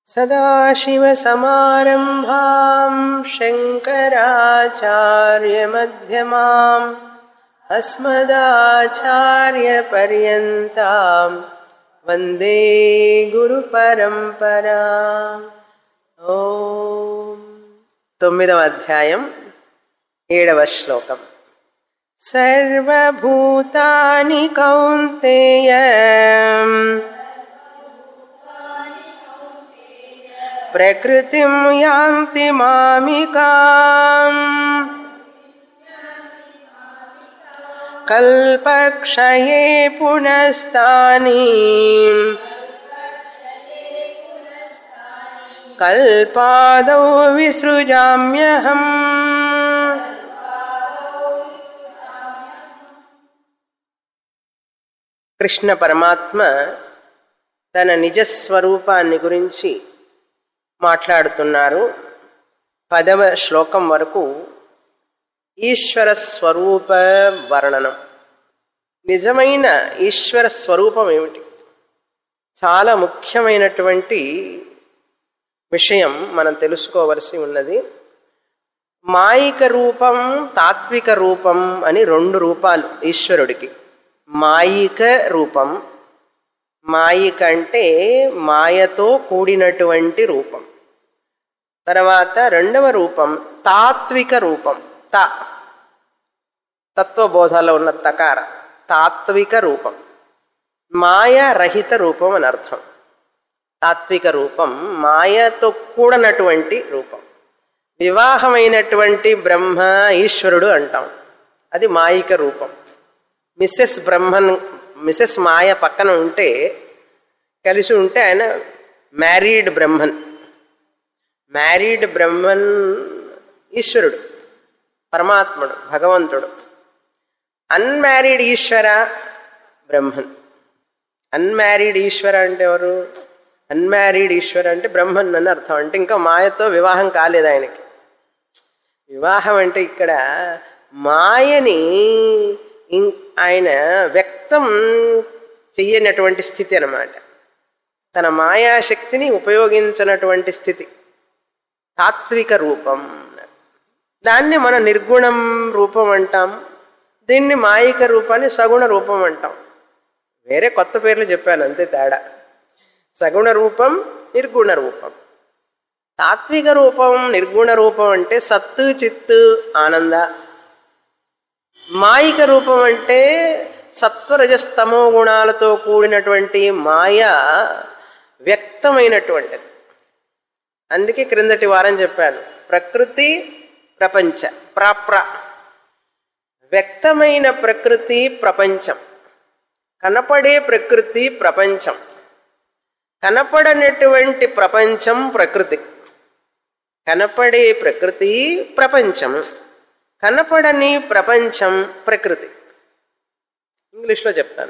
सदाशिवसमारम्भाम् शङ्कराचार्यमध्यमाम् अस्मदाचार्यपर्यन्ताम् वन्दे గురుపరంపరా ఓం తొమ్మిదవ అధ్యాయం ఏడవ శ్లోకం సర్వభూతాని కౌంతేయ ప్రకృతిం యాంతి మామికాం కల్పక్షయే పునస్తాని కల్పాదౌ విసృజామ్యహం కృష్ణ పరమాత్మ తన నిజస్వరూపాన్ని గురించి మాట్లాడుతున్నారు పదవ శ్లోకం వరకు ఈశ్వర స్వరూప వర్ణనం నిజమైన ఈశ్వర స్వరూపం ఏమిటి చాలా ముఖ్యమైనటువంటి విషయం మనం తెలుసుకోవలసి ఉన్నది మాయిక రూపం తాత్విక రూపం అని రెండు రూపాలు ఈశ్వరుడికి మాయిక రూపం మాయిక అంటే మాయతో కూడినటువంటి రూపం తర్వాత రెండవ రూపం తాత్విక రూపం త తత్వబోధలో ఉన్న తకార తాత్విక రూపం మాయారహిత రూపం అని అర్థం తాత్విక రూపం మాయతో కూడనటువంటి రూపం వివాహమైనటువంటి బ్రహ్మ ఈశ్వరుడు అంటాం అది మాయిక రూపం మిస్సెస్ బ్రహ్మన్ మిస్సెస్ మాయ పక్కన ఉంటే కలిసి ఉంటే ఆయన మ్యారీడ్ బ్రహ్మన్ మ్యారీడ్ బ్రహ్మన్ ఈశ్వరుడు పరమాత్ముడు భగవంతుడు అన్మ్యారీడ్ ఈశ్వర బ్రహ్మన్ అన్మ్యారీడ్ ఈశ్వర అంటే ఎవరు అన్మ్యారీడ్ ఈశ్వర అంటే బ్రహ్మన్ అని అర్థం అంటే ఇంకా మాయతో వివాహం కాలేదు ఆయనకి వివాహం అంటే ఇక్కడ మాయని ఆయన వ్యక్తం చెయ్యనటువంటి స్థితి అనమాట తన మాయాశక్తిని ఉపయోగించినటువంటి స్థితి తాత్విక రూపం దాన్ని మనం నిర్గుణం రూపం అంటాం దీన్ని మాయిక రూపాన్ని సగుణ రూపం అంటాం వేరే కొత్త పేర్లు చెప్పాను అంతే తేడా సగుణ రూపం నిర్గుణ రూపం తాత్విక రూపం నిర్గుణ రూపం అంటే సత్తు చిత్తు ఆనంద మాయిక రూపం అంటే సత్వరజస్తమో గుణాలతో కూడినటువంటి మాయ వ్యక్తమైనటువంటిది అందుకే క్రిందటి వారం చెప్పాను ప్రకృతి ప్రపంచ ప్రాప్ర వ్యక్తమైన ప్రకృతి ప్రపంచం కనపడే ప్రకృతి ప్రపంచం కనపడనటువంటి ప్రపంచం ప్రకృతి కనపడే ప్రకృతి ప్రపంచం కనపడని ప్రపంచం ప్రకృతి ఇంగ్లీష్లో చెప్తాను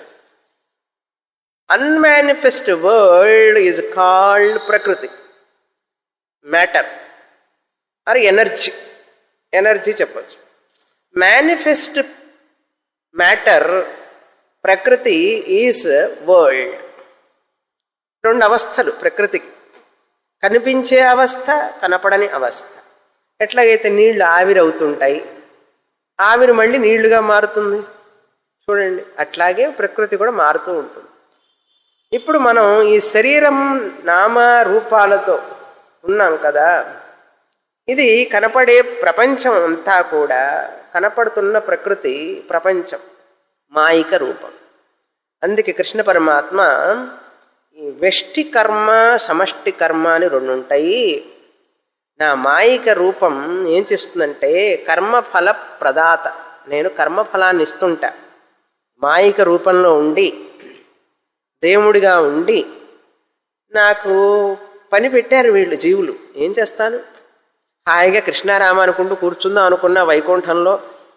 unmanifest world is called prakriti matter or energy energy చెప్పచ్చు manifest matter prakriti is world రెండు అవస్థలు ప్రకృతికి కనిపించే అవస్థ కనపడని అవస్థ ఎట్లాగైతే నీళ్లు ఆవిరవుతుంటాయి ఆవిరి మళ్ళీ నీళ్లుగా మారుతుంది చూడండి అట్లాగే ప్రకృతి కూడా మారుతూ ఉంటుంది ఇప్పుడు మనం ఈ శరీరం నామ రూపాలతో ఉన్నాం కదా ఇది కనపడే ప్రపంచం అంతా కూడా కనపడుతున్న ప్రకృతి ప్రపంచం మాయిక రూపం అందుకే కృష్ణ పరమాత్మ ఈ వెష్టి కర్మ సమష్టి కర్మ అని రెండు ఉంటాయి నా మాయిక రూపం ఏం చేస్తుందంటే కర్మఫల ప్రదాత నేను కర్మఫలాన్ని ఇస్తుంటా మాయిక రూపంలో ఉండి దేవుడిగా ఉండి నాకు పని పెట్టారు వీళ్ళు జీవులు ఏం చేస్తాను హాయిగా కృష్ణారామ అనుకుంటూ కూర్చుందాం అనుకున్న వైకుంఠంలో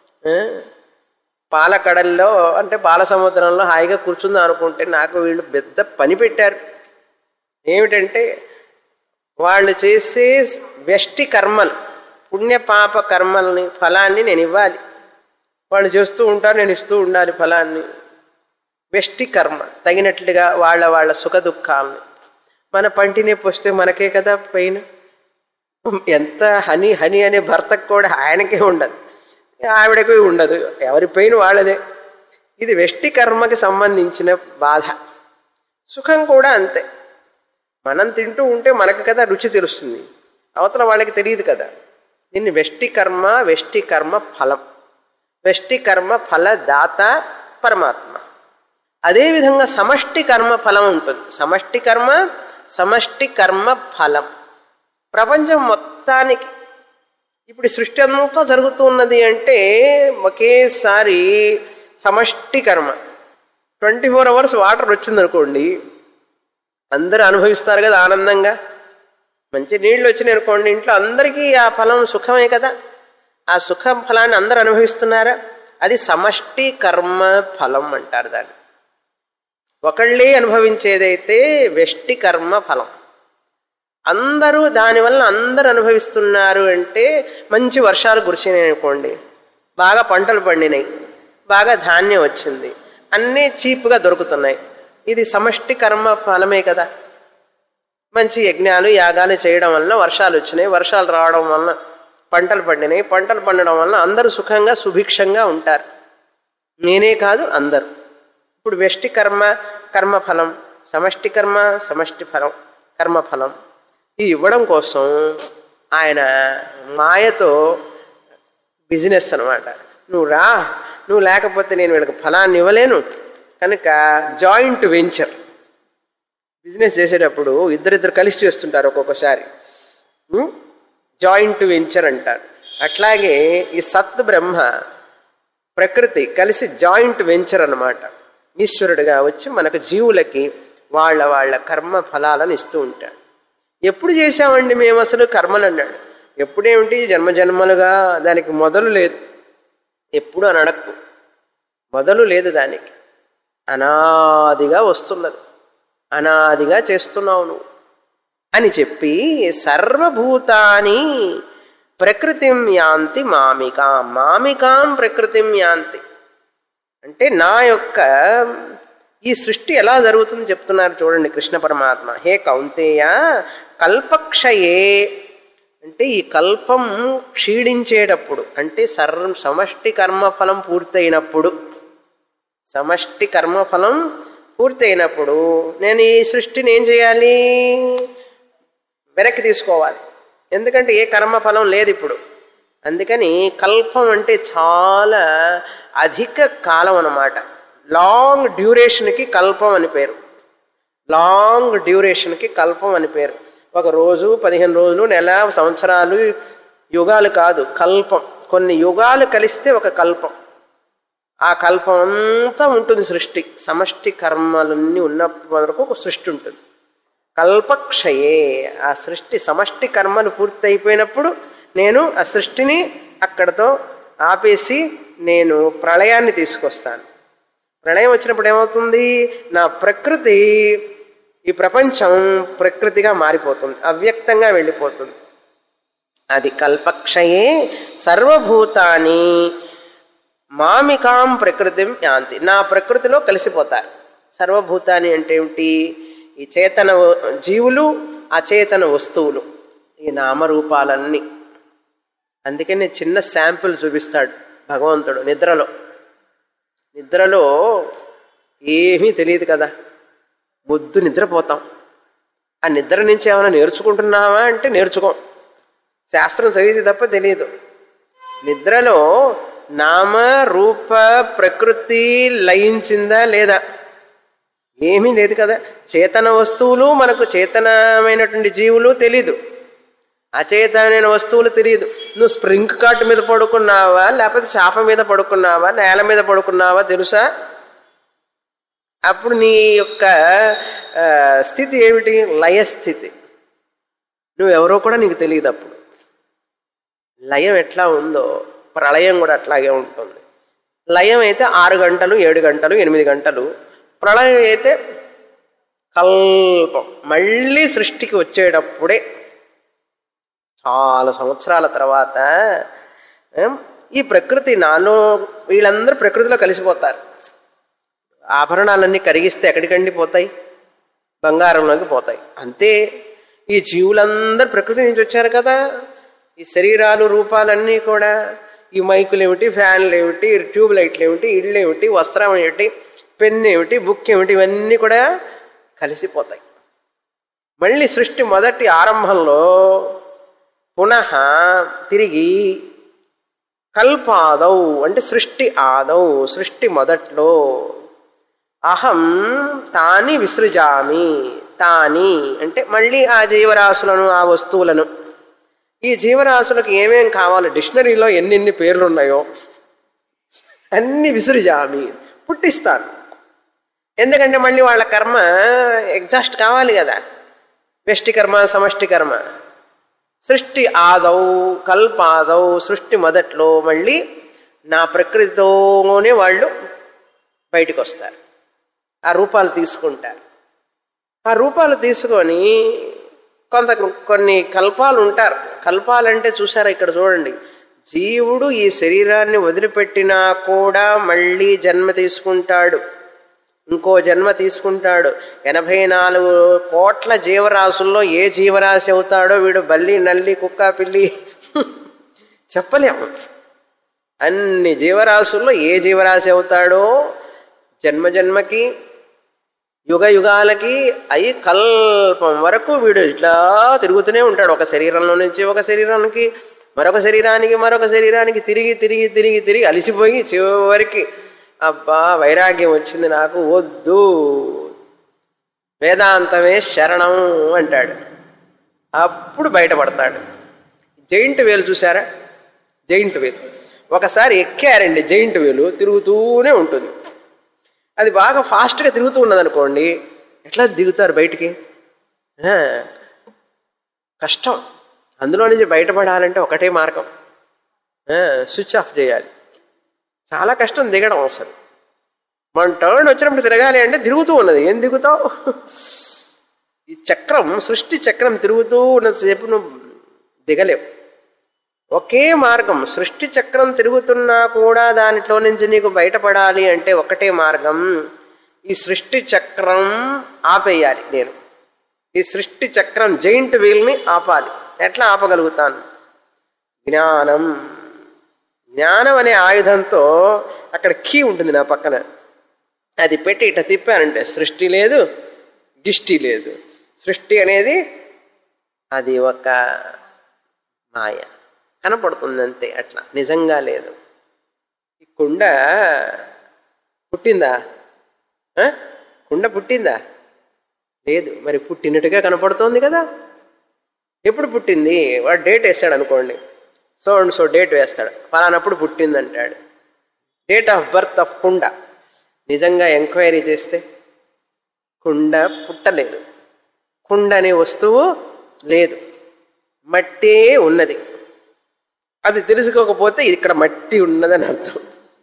పాలకడల్లో అంటే పాల సముద్రంలో హాయిగా కూర్చుందాం అనుకుంటే నాకు వీళ్ళు పెద్ద పని పెట్టారు ఏమిటంటే వాళ్ళు చేసే వ్యష్టి కర్మలు పుణ్య పాప కర్మల్ని ఫలాన్ని నేను ఇవ్వాలి వాళ్ళు చేస్తూ ఉంటారు నేను ఇస్తూ ఉండాలి ఫలాన్ని వ్యష్టి కర్మ తగినట్లుగా వాళ్ళ వాళ్ళ సుఖ దుఃఖాలని మన పంటి నొప్పి వస్తే మనకే కదా పెయిన్ ఎంత హనీ హనీ అనే భర్తకు కూడా ఆయనకే ఉండదు ఆవిడకి ఉండదు ఎవరి పెయిన్ వాళ్ళదే ఇది వెష్టి కర్మకి సంబంధించిన బాధ సుఖం కూడా అంతే మనం తింటూ ఉంటే మనకు కదా రుచి తెలుస్తుంది అవతల వాళ్ళకి తెలియదు కదా దీన్ని వెష్టి కర్మ వెష్టి కర్మ ఫలం వెష్టి కర్మ ఫల దాత పరమాత్మ అదేవిధంగా సమష్టి కర్మ ఫలం ఉంటుంది సమష్టి కర్మ సమష్టి కర్మ ఫలం ప్రపంచం మొత్తానికి ఇప్పుడు ఈ సృష్టి అంతా జరుగుతున్నది అంటే ఒకేసారి సమష్టి కర్మ ట్వంటీ ఫోర్ అవర్స్ వాటర్ వచ్చిందనుకోండి అందరూ అనుభవిస్తారు కదా ఆనందంగా మంచి నీళ్లు వచ్చినాయి అనుకోండి ఇంట్లో అందరికీ ఆ ఫలం సుఖమే కదా ఆ సుఖం ఫలాన్ని అందరూ అనుభవిస్తున్నారా అది సమష్టి కర్మ ఫలం అంటారు దాన్ని ఒకళ్ళే అనుభవించేదైతే వెష్టి కర్మ ఫలం అందరూ దానివల్ల అందరూ అనుభవిస్తున్నారు అంటే మంచి వర్షాలు కురిసినాయి అనుకోండి బాగా పంటలు పండినాయి బాగా ధాన్యం వచ్చింది అన్నీ చీప్గా దొరుకుతున్నాయి ఇది సమష్టి కర్మ ఫలమే కదా మంచి యజ్ఞాలు యాగాలు చేయడం వలన వర్షాలు వచ్చినాయి వర్షాలు రావడం వలన పంటలు పండినాయి పంటలు పండడం వలన అందరూ సుఖంగా సుభిక్షంగా ఉంటారు నేనే కాదు అందరు ఇప్పుడు వెష్టి కర్మ కర్మఫలం సమష్టి కర్మ సమష్టి ఫలం కర్మఫలం ఈ ఇవ్వడం కోసం ఆయన మాయతో బిజినెస్ అనమాట నువ్వు రా నువ్వు లేకపోతే నేను వీళ్ళకి ఫలాన్ని ఇవ్వలేను కనుక జాయింట్ వెంచర్ బిజినెస్ చేసేటప్పుడు ఇద్దరిద్దరు కలిసి చేస్తుంటారు ఒక్కొక్కసారి జాయింట్ వెంచర్ అంటారు అట్లాగే ఈ సత్ బ్రహ్మ ప్రకృతి కలిసి జాయింట్ వెంచర్ అన్నమాట ఈశ్వరుడిగా వచ్చి మనకు జీవులకి వాళ్ళ వాళ్ళ కర్మ ఫలాలను ఇస్తూ ఉంటాడు ఎప్పుడు చేశామండి మేము అసలు కర్మలు అన్నాడు ఎప్పుడేమిటి జన్మ జన్మలుగా దానికి మొదలు లేదు ఎప్పుడు అని అడక్కు మొదలు లేదు దానికి అనాదిగా వస్తున్నది అనాదిగా చేస్తున్నావు నువ్వు అని చెప్పి సర్వభూతాని ప్రకృతిం యాంతి మామికాం మామికాం ప్రకృతిం యాంతి అంటే నా యొక్క ఈ సృష్టి ఎలా జరుగుతుంది చెప్తున్నారు చూడండి కృష్ణ పరమాత్మ హే కౌంతేయ కల్పక్షయే అంటే ఈ కల్పం క్షీణించేటప్పుడు అంటే సర్వ సమష్టి కర్మఫలం పూర్తయినప్పుడు సమష్టి కర్మఫలం పూర్తయినప్పుడు నేను ఈ సృష్టిని ఏం చేయాలి వెనక్కి తీసుకోవాలి ఎందుకంటే ఏ కర్మఫలం లేదు ఇప్పుడు అందుకని కల్పం అంటే చాలా అధిక కాలం అన్నమాట లాంగ్ డ్యూరేషన్కి కల్పం అని పేరు లాంగ్ డ్యూరేషన్కి కల్పం అని పేరు ఒక రోజు పదిహేను రోజులు నెల సంవత్సరాలు యుగాలు కాదు కల్పం కొన్ని యుగాలు కలిస్తే ఒక కల్పం ఆ కల్పం అంతా ఉంటుంది సృష్టి సమష్టి కర్మలన్నీ ఉన్నప్పటి వరకు ఒక సృష్టి ఉంటుంది కల్పక్షయే ఆ సృష్టి సమష్టి కర్మలు పూర్తయిపోయినప్పుడు నేను ఆ సృష్టిని అక్కడతో ఆపేసి నేను ప్రళయాన్ని తీసుకొస్తాను ప్రళయం వచ్చినప్పుడు ఏమవుతుంది నా ప్రకృతి ఈ ప్రపంచం ప్రకృతిగా మారిపోతుంది అవ్యక్తంగా వెళ్ళిపోతుంది అది కల్పక్షయే సర్వభూతాన్ని మామికాం ప్రకృతిం యాంతి నా ప్రకృతిలో కలిసిపోతారు సర్వభూతాన్ని అంటే ఏమిటి ఈ చేతన జీవులు అచేతన వస్తువులు ఈ నామరూపాలన్నీ అందుకని చిన్న శాంపుల్ చూపిస్తాడు భగవంతుడు నిద్రలో నిద్రలో ఏమీ తెలియదు కదా బొద్దు నిద్రపోతాం ఆ నిద్ర నుంచి ఏమైనా నేర్చుకుంటున్నావా అంటే నేర్చుకోం శాస్త్రం చదివితే తప్ప తెలియదు నిద్రలో నామ రూప ప్రకృతి లయించిందా లేదా ఏమీ లేదు కదా చేతన వస్తువులు మనకు చేతనమైనటువంటి జీవులు తెలీదు అచేతనమైన వస్తువులు తెలియదు నువ్వు స్ప్రింగ్ కాట్ మీద పడుకున్నావా లేకపోతే చాప మీద పడుకున్నావా నేల మీద పడుకున్నావా తెలుసా అప్పుడు నీ యొక్క ఆ, స్థితి ఏమిటి లయస్థితి నువ్వెవరో కూడా నీకు తెలియదు అప్పుడు లయం ఎట్లా ఉందో ప్రళయం కూడా అట్లాగే ఉంటుంది లయం అయితే ఆరు గంటలు ఏడు గంటలు ఎనిమిది గంటలు ప్రళయం అయితే కల్పం మళ్ళీ సృష్టికి వచ్చేటప్పుడే చాలా సంవత్సరాల తర్వాత ఏం, ఈ ప్రకృతి నాలో వీళ్ళందరూ ప్రకృతిలో కలిసిపోతారు ఆభరణాలన్నీ కరిగిస్తే ఎక్కడికండి పోతాయి బంగారంలోకి పోతాయి అంతే ఈ జీవులందరూ ప్రకృతి నుంచి వచ్చారు కదా ఈ శరీరాలు రూపాలన్నీ కూడా ఈ మైకులు ఏమిటి ఫ్యాన్లు ఏమిటి ట్యూబ్ లైట్లు ఏమిటి ఇళ్ళు ఏమిటి వస్త్రం ఏమిటి పెన్ ఏమిటి బుక్ ఏమిటి ఇవన్నీ కూడా కలిసిపోతాయి మళ్ళీ సృష్టి మొదటి ఆరంభంలో పునః తిరిగి కల్పాదౌ అంటే సృష్టి ఆదౌ సృష్టి మొదట్లో అహం తాని విసృజామి తాని అంటే మళ్ళీ ఆ జీవరాశులను ఆ వస్తువులను ఈ జీవరాశులకు ఏమేం కావాలో డిక్షనరీలో ఎన్నెన్ని పేర్లు ఉన్నాయో అన్ని విసృజామి పుట్టిస్తాను ఎందుకంటే మళ్ళీ వాళ్ళ కర్మ ఎగ్జాస్ట్ కావాలి కదా వ్యష్టి కర్మ సమష్టి కర్మ సృష్టి ఆదౌ కల్పాదౌ సృష్టి మొదట్లో మళ్ళీ నా ప్రకృతితోనే వాళ్ళు బయటకు వస్తారు ఆ రూపాలు తీసుకుంటారు ఆ రూపాలు తీసుకొని కొంత కొన్ని కల్పాలు ఉంటారు కల్పాలంటే చూసారా ఇక్కడ చూడండి జీవుడు ఈ శరీరాన్ని వదిలిపెట్టినా కూడా మళ్ళీ జన్మ తీసుకుంటాడు ఇంకో జన్మ తీసుకుంటాడు ఎనభై నాలుగు కోట్ల జీవరాశుల్లో ఏ జీవరాశి అవుతాడో వీడు బల్లి నల్లి కుక్క పిల్లి చెప్పలేము అన్ని జీవరాశుల్లో ఏ జీవరాశి అవుతాడో జన్మ జన్మకి యుగ యుగాలకి అయి కల్పం వరకు వీడు ఇట్లా తిరుగుతూనే ఉంటాడు ఒక శరీరంలో నుంచి ఒక శరీరానికి మరొక శరీరానికి మరొక శరీరానికి తిరిగి తిరిగి తిరిగి తిరిగి అలిసిపోయి చివరికి అబ్బా వైరాగ్యం వచ్చింది నాకు వద్దు వేదాంతమే శరణం అంటాడు అప్పుడు బయటపడతాడు జైంట్ వేలు చూసారా జైంట్ వేలు ఒకసారి ఎక్కారండి జైంట్ వేలు తిరుగుతూనే ఉంటుంది అది బాగా ఫాస్ట్గా తిరుగుతూ ఉన్నది అనుకోండి ఎట్లా దిగుతారు బయటికి ఆ, కష్టం అందులో నుంచి బయటపడాలంటే ఒకటే మార్గం ఆ, స్విచ్ ఆఫ్ చేయాలి చాలా కష్టం దిగడం అసలు మన టర్న్ వచ్చినప్పుడు తిరగాలి అంటే తిరుగుతూ ఉన్నది ఏం దిగుతావు ఈ చక్రం సృష్టి చక్రం తిరుగుతూ ఉన్నంతసేపు నువ్వు దిగలేవు ఒకే మార్గం సృష్టి చక్రం తిరుగుతున్నా కూడా దానిలో నుంచి నీకు బయటపడాలి అంటే ఒకటే మార్గం ఈ సృష్టి చక్రం ఆపేయాలి నేను ఈ సృష్టి చక్రం జైంట్ వీల్ని ఆపాలి ఎట్లా ఆపగలుగుతాను జ్ఞానం జ్ఞానం అనే ఆయుధంతో అక్కడ కీ ఉంటుంది నా పక్కన అది పెట్టి ఇట్లా తిప్పానంటే సృష్టి లేదు గిష్టి లేదు సృష్టి అనేది అది ఒక మాయ కనపడుతుంది అంతే అట్లా నిజంగా లేదు ఈ కుండ పుట్టిందా ఆ? కుండ పుట్టిందా లేదు మరి పుట్టినట్టుగా కనపడుతోంది కదా ఎప్పుడు పుట్టింది వాడు డేట్ వేస్తాడు అనుకోండి సో అండ్ సో డేట్ వేస్తాడు ఫలానప్పుడు పుట్టింది అంటాడు డేట్ ఆఫ్ బర్త్ ఆఫ్ కుండ నిజంగా ఎంక్వైరీ చేస్తే కుండ పుట్టలేదు కుండ అనే వస్తువు లేదు మట్టే ఉన్నది అది తెలుసుకోకపోతే ఇక్కడ మట్టి ఉన్నదని అర్థం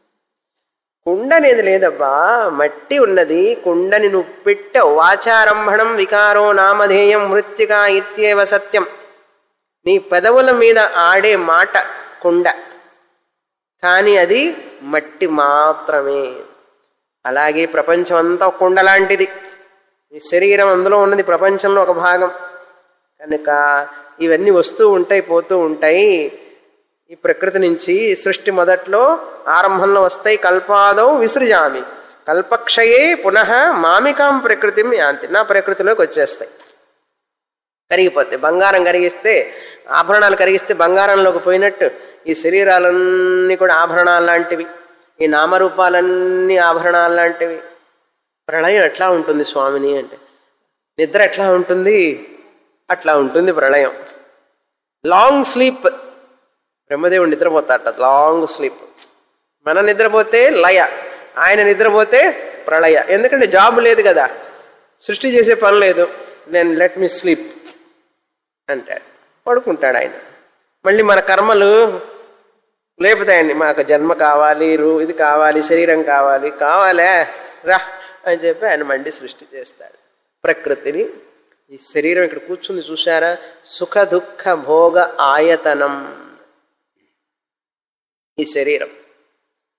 కుండ అనేది లేదబ్బా మట్టి ఉన్నది కుండని నువ్వు పెట్టావు వాచారంభణం వికారో నామధేయం మృత్తికా ఇత్యేవ సత్యం నీ పెదవుల మీద ఆడే మాట కుండ కానీ అది మట్టి మాత్రమే అలాగే ప్రపంచం అంతా ఒక కుండ లాంటిది ఈ శరీరం అందులో ఉన్నది ప్రపంచంలో ఒక భాగం కనుక ఇవన్నీ వస్తూ ఉంటాయి పోతూ ఉంటాయి ఈ ప్రకృతి నుంచి సృష్టి మొదట్లో ఆరంభంలో వస్తాయి కల్పాదౌ విసృజామి కల్పక్షయే పునః మామికాం ప్రకృతి యాంతి నా ప్రకృతిలోకి వచ్చేస్తాయి కరిగిపోతాయి బంగారం కరిగిస్తే ఆభరణాలు కరిగిస్తే బంగారంలోకి పోయినట్టు ఈ శరీరాలన్నీ కూడా ఆభరణాలు లాంటివి ఈ నామరూపాలన్నీ ఆభరణాలు లాంటివి ప్రళయం ఎట్లా ఉంటుంది స్వామిని అంటే నిద్ర ఎట్లా ఉంటుంది అట్లా ఉంటుంది ప్రళయం లాంగ్ స్లీప్ బ్రహ్మదేవుడు నిద్రపోతాట లాంగ్ స్లీప్ మన నిద్రపోతే లయ ఆయన నిద్రపోతే ప్రళయ ఎందుకంటే జాబ్ లేదు కదా సృష్టి చేసే పని లేదు నేను లెట్ మీ స్లీప్ అంటాడు పడుకుంటాడు ఆయన మళ్ళీ మన కర్మలు లేపుతాయండి మాకు జన్మ కావాలి రూ ఇది కావాలి శరీరం కావాలి కావాలే రా అని చెప్పి ఆయన మళ్ళీ సృష్టి చేస్తాడు ప్రకృతిని ఈ శరీరం ఇక్కడ కూర్చుంది చూసారా సుఖ దుఃఖ భోగ ఆయతనం ఈ శరీరం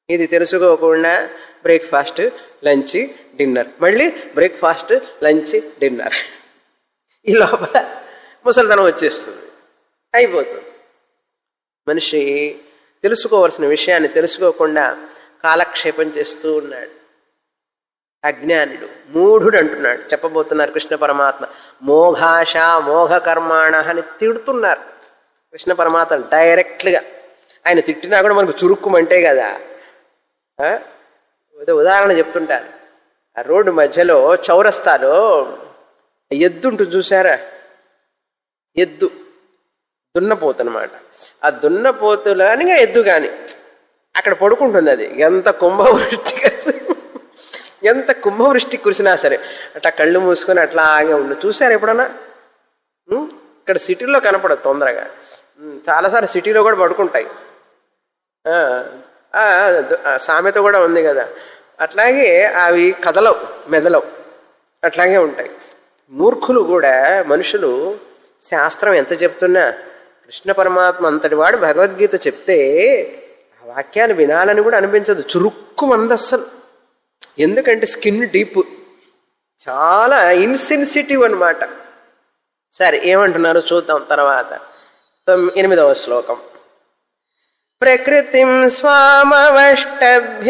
ఇది తెలుసుకోకుండా బ్రేక్ఫాస్ట్ లంచ్ డిన్నర్ మళ్ళీ బ్రేక్ఫాస్ట్ లంచ్ డిన్నర్ ఈ లోపల ముసలితనం వచ్చేస్తుంది అయిపోతుంది మనిషి తెలుసుకోవలసిన విషయాన్ని తెలుసుకోకుండా కాలక్షేపం చేస్తూ ఉన్నాడు అజ్ఞానుడు మూఢుడు అంటున్నాడు చెప్పబోతున్నారు కృష్ణ పరమాత్మ మోఘాష మోఘ కర్మాణ అని తిడుతున్నారు కృష్ణ పరమాత్మ డైరెక్ట్గా ఆయన తిట్టినా కూడా మనకు చురుక్కుమంటే కదా ఆ? ఏదో ఉదాహరణ చెప్తుంటారు ఆ రోడ్డు మధ్యలో చౌరస్తాలో ఎద్దు ఉంటుంది చూసారా ఎద్దు దున్నపోతు అనమాట ఆ దున్నపోతులు కానీ ఎద్దు కానీ అక్కడ పడుకుంటుంది అది ఎంత కుంభవృష్టి ఎంత కుంభవృష్టి కురిసినా సరే అట్లా కళ్ళు మూసుకొని అట్లా ఆగే ఉండు చూసారు ఎప్పుడన్నా ఉం? ఇక్కడ సిటీలో కనపడదు తొందరగా ఉం, చాలాసార్లు సిటీలో కూడా పడుకుంటాయి ఆ, ఆ, ద- ఆ, సామెత కూడా ఉంది కదా అట్లాగే అవి కదలవు మెదలవు అట్లాగే ఉంటాయి మూర్ఖులు కూడా మనుషులు శాస్త్రం ఎంత చెప్తున్నా కృష్ణ పరమాత్మ అంతటి వాడు భగవద్గీత చెప్తే ఆ వాక్యాలు వినాలని కూడా అనిపించదు చురుక్కు మందస్సలు ఎందుకంటే స్కిన్ డీప్ చాలా ఇన్సెన్సిటివ్ అన్నమాట సరే ఏమంటున్నారో చూద్దాం తర్వాత తొమ్- ఎనిమిదవ శ్లోకం ప్రకృతిం స్వామవష్టభ్య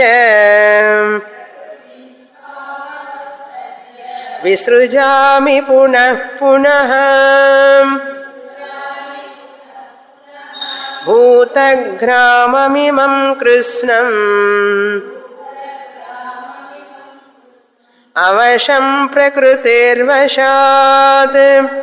విసృజామి పునః పునః భూతగ్రామమిమం కృష్ణం అవశం ప్రకృతిర్వశాత్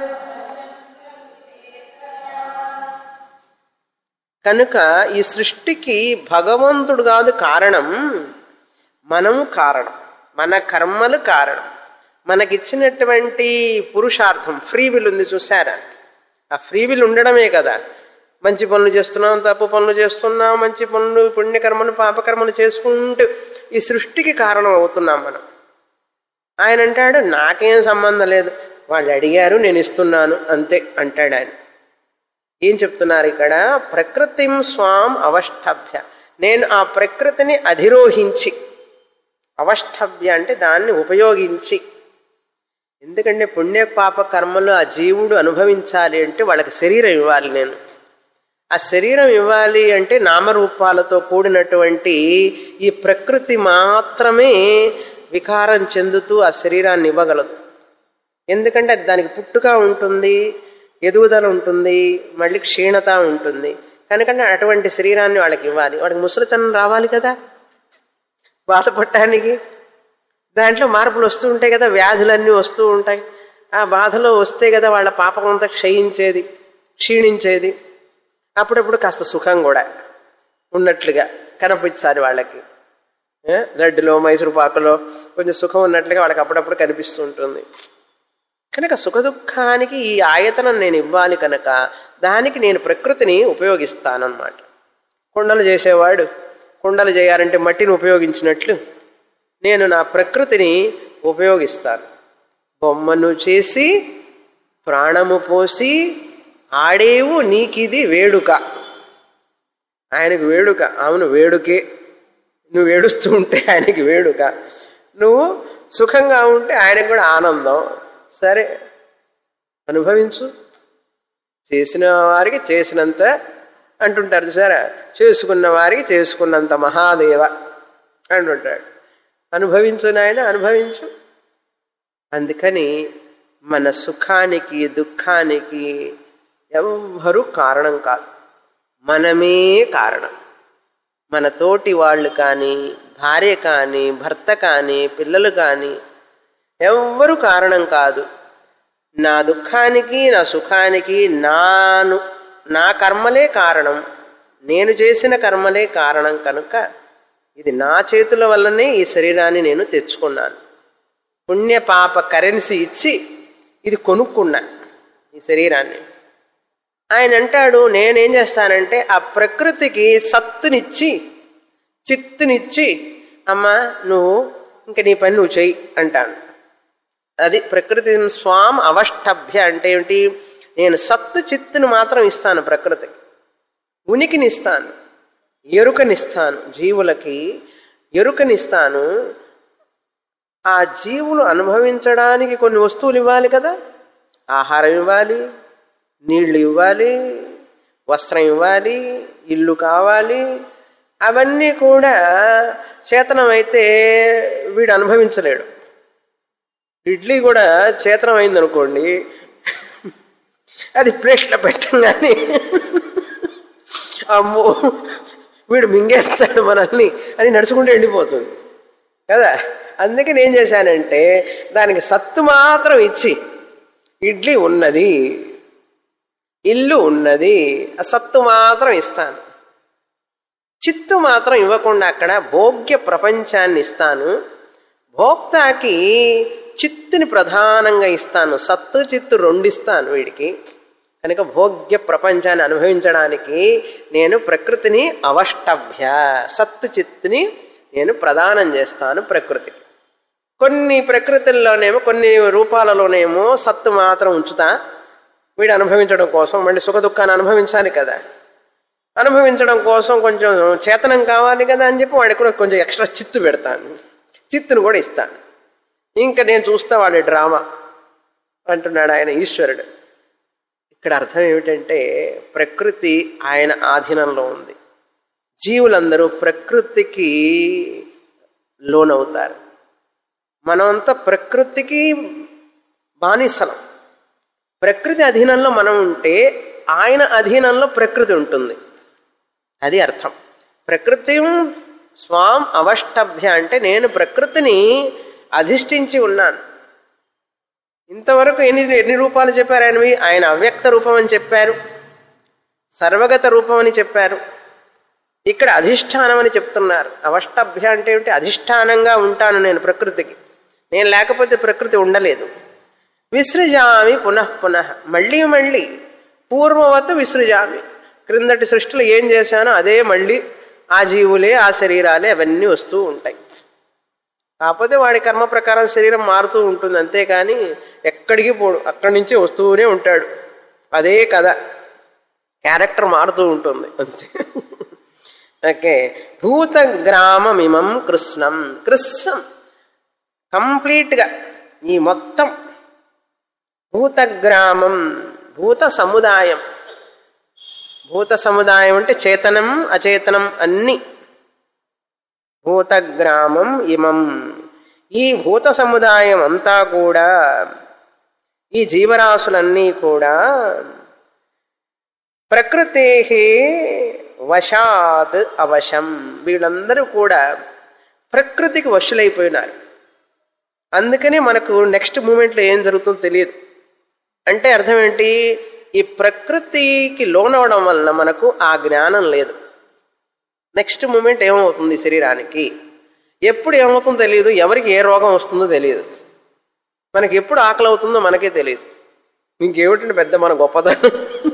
కనుక ఈ సృష్టికి భగవంతుడు కాదు కారణం మనం కారణం మన కర్మలు కారణం మనకిచ్చినటువంటి పురుషార్థం ఫ్రీ విల్ ఉంది చూసారా ఆ ఫ్రీ విల్ ఉండడమే కదా మంచి పనులు చేస్తున్నాం తప్పు పనులు చేస్తున్నాం మంచి పనులు పుణ్యకర్మలు పాపకర్మలు చేసుకుంటూ ఈ సృష్టికి కారణం అవుతున్నాం మనం ఆయన అంటాడు నాకేం సంబంధం లేదు వాళ్ళు అడిగారు నేను ఇస్తున్నాను అంతే అంటాడు ఆయన ఏం చెప్తున్నారు ఇక్కడ ప్రకృతిం స్వాం అవష్టభ్య నేను ఆ ప్రకృతిని అధిరోహించి అవష్టభ్య అంటే దాన్ని ఉపయోగించి ఎందుకంటే పుణ్య పాప కర్మలు ఆ జీవుడు అనుభవించాలి అంటే వాళ్ళకి శరీరం ఇవ్వాలి నేను ఆ శరీరం ఇవ్వాలి అంటే నామరూపాలతో కూడినటువంటి ఈ ప్రకృతి మాత్రమే వికారం చెందుతూ ఆ శరీరాన్ని ఇవ్వగలదు ఎందుకంటే అది దానికి పుట్టుక ఉంటుంది ఎదుగుదల ఉంటుంది మళ్ళీ క్షీణత ఉంటుంది కనుకంటే అటువంటి శరీరాన్ని వాళ్ళకి ఇవ్వాలి వాడికి ముసలితనం రావాలి కదా బాధపడటానికి దాంట్లో మార్పులు వస్తూ ఉంటాయి కదా వ్యాధులన్నీ వస్తూ ఉంటాయి ఆ బాధలో వస్తే కదా వాళ్ళ పాపం అంతా క్షయించేది క్షీణించేది అప్పుడప్పుడు కాస్త సుఖం కూడా ఉన్నట్లుగా కనిపించాలి వాళ్ళకి ఏ? లడ్డులో మైసూరు పాకులో కొంచెం సుఖం ఉన్నట్లుగా వాళ్ళకి అప్పుడప్పుడు కనిపిస్తూ ఉంటుంది కనుక సుఖదుఖానికి ఈ ఆయతనం నేను ఇవ్వాలి కనుక దానికి నేను ప్రకృతిని ఉపయోగిస్తానన్నమాట కుండలు చేసేవాడు కుండలు చేయాలంటే మట్టిని ఉపయోగించినట్లు నేను నా ప్రకృతిని ఉపయోగిస్తాను బొమ్మను చేసి ప్రాణము పోసి ఆడేవు నీకిది వేడుక ఆయనకు వేడుక అవును వేడుకే నువ్వు ఏడుస్తూ ఉంటే ఆయనకి వేడుక నువ్వు సుఖంగా ఉంటే ఆయనకు కూడా ఆనందం సరే అనుభవించు చేసిన వారికి చేసినంత అంటుంటారు చూసారా చేసుకున్న వారికి చేసుకున్నంత మహాదేవ అంటుంటాడు అనుభవించు నాయన అనుభవించు అందుకని మన సుఖానికి దుఃఖానికి ఎవ్వరూ కారణం కాదు మనమే కారణం మన తోటి వాళ్ళు కానీ భార్య కానీ భర్త కానీ పిల్లలు కానీ ఎవ్వరు కారణం కాదు నా దుఃఖానికి నా సుఖానికి నాను నా కర్మలే కారణం నేను చేసిన కర్మలే కారణం కనుక ఇది నా చేతుల వల్లనే ఈ శరీరాన్ని నేను తెచ్చుకున్నాను పుణ్య పాప కరెన్సీ ఇచ్చి ఇది కొనుక్కున్నా ఈ శరీరాన్ని ఆయన అంటాడు నేనేం చేస్తానంటే ఆ ప్రకృతికి సత్తునిచ్చి చిత్తునిచ్చి అమ్మా నువ్వు ఇంక నీ పని నువ్వు చెయ్యి అంటాను అది ప్రకృతి స్వాం అవష్టభ్య అంటే ఏమిటి నేను సత్తు చిత్తుని మాత్రం ఇస్తాను ప్రకృతికి ఉనికిని ఇస్తాను ఎరుకనిస్తాను జీవులకి ఎరుకనిస్తాను ఆ జీవులు అనుభవించడానికి కొన్ని వస్తువులు ఇవ్వాలి కదా ఆహారం ఇవ్వాలి నీళ్లు ఇవ్వాలి వస్త్రం ఇవ్వాలి ఇల్లు కావాలి అవన్నీ కూడా చేతనం అయితే వీడు అనుభవించలేడు ఇడ్లీ కూడా చేతనం అయిందనుకోండి అది ప్లేట్లో పెట్టంగానే అమ్మో వీడు మింగేస్తాడు మనల్ని అని నడుచుకుంటూ వెళ్ళిపోతుంది కదా అందుకే నేను చేశానంటే దానికి సత్తు మాత్రం ఇచ్చి ఇడ్లీ ఉన్నది ఇల్లు ఉన్నది ఆ సత్తు మాత్రం ఇస్తాను చిత్తు మాత్రం ఇవ్వకుండా అక్కడ భోగ్య ప్రపంచాన్ని ఇస్తాను భోక్తాకి చిత్తుని ప్రధానంగా ఇస్తాను సత్తు చిత్తు రెండు ఇస్తాను వీడికి కనుక భోగ్య ప్రపంచాన్ని అనుభవించడానికి నేను ప్రకృతిని అవష్టభ్య సత్తు చిత్తుని నేను ప్రదానం చేస్తాను ప్రకృతికి కొన్ని ప్రకృతుల్లోనేమో కొన్ని రూపాలలోనేమో సత్తు మాత్రం ఉంచుతా వీడు అనుభవించడం కోసం మళ్ళీ సుఖ దుఃఖాన్ని అనుభవించాలి కదా అనుభవించడం కోసం కొంచెం చేతనం కావాలి కదా అని చెప్పి వాడికి కూడా కొంచెం ఎక్స్ట్రా చిత్తు పెడతాను చిత్తును కూడా ఇస్తాను ఇంకా నేను చూస్తా వాడి డ్రామా అంటున్నాడు ఆయన ఈశ్వరుడు ఇక్కడ అర్థం ఏమిటంటే ప్రకృతి ఆయన ఆధీనంలో ఉంది జీవులందరూ ప్రకృతికి లోనవుతారు మనమంతా ప్రకృతికి బానిసలం ప్రకృతి అధీనంలో మనం ఉంటే ఆయన అధీనంలో ప్రకృతి ఉంటుంది అది అర్థం ప్రకృతి స్వాం అవష్టభ్య అంటే నేను ప్రకృతిని అధిష్ఠించి ఉన్నాను ఇంతవరకు ఎన్ని ఎన్ని రూపాలు చెప్పారు ఆయనవి ఆయన అవ్యక్త రూపం అని చెప్పారు సర్వగత రూపం అని చెప్పారు ఇక్కడ అధిష్టానం అని చెప్తున్నారు అవష్టభ్య అంటే ఏమిటి అధిష్టానంగా ఉంటాను నేను ప్రకృతికి నేను లేకపోతే ప్రకృతి ఉండలేదు విసృజామి పునః పునః మళ్ళీ మళ్ళీ పూర్వవత్ విసృజామి క్రిందటి సృష్టిలో ఏం చేశానో అదే మళ్ళీ ఆ జీవులే ఆ శరీరాలే అవన్నీ వస్తూ ఉంటాయి కాకపోతే వాడి కర్మ ప్రకారం శరీరం మారుతూ ఉంటుంది అంతేకాని ఎక్కడికి పోడు అక్కడి నుంచి వస్తూనే ఉంటాడు అదే కథ క్యారెక్టర్ మారుతూ ఉంటుంది అంతే ఓకే భూత గ్రామమిమం కృష్ణం కృష్ణం కంప్లీట్గా ఈ మొత్తం భూతగ్రామం భూత సముదాయం భూత సముదాయం అంటే చేతనం అచేతనం అన్ని భూతగ్రామం ఇమం ఈ భూత సముదాయం అంతా కూడా ఈ జీవరాశులన్నీ కూడా ప్రకృతే వశాత్ అవశం వీళ్ళందరూ కూడా ప్రకృతికి వశులైపోయినారు అందుకనే మనకు నెక్స్ట్ మూమెంట్లో ఏం జరుగుతుందో తెలియదు అంటే అర్థం ఏంటి ఈ ప్రకృతికి లోనవడం వలన మనకు ఆ జ్ఞానం లేదు నెక్స్ట్ మూమెంట్ ఏమవుతుంది శరీరానికి ఎప్పుడు ఏమవుతుందో తెలియదు ఎవరికి ఏ రోగం వస్తుందో తెలియదు మనకి ఎప్పుడు ఆకలి అవుతుందో మనకే తెలియదు ఇంకేమిటంటే పెద్ద మన గొప్పదనం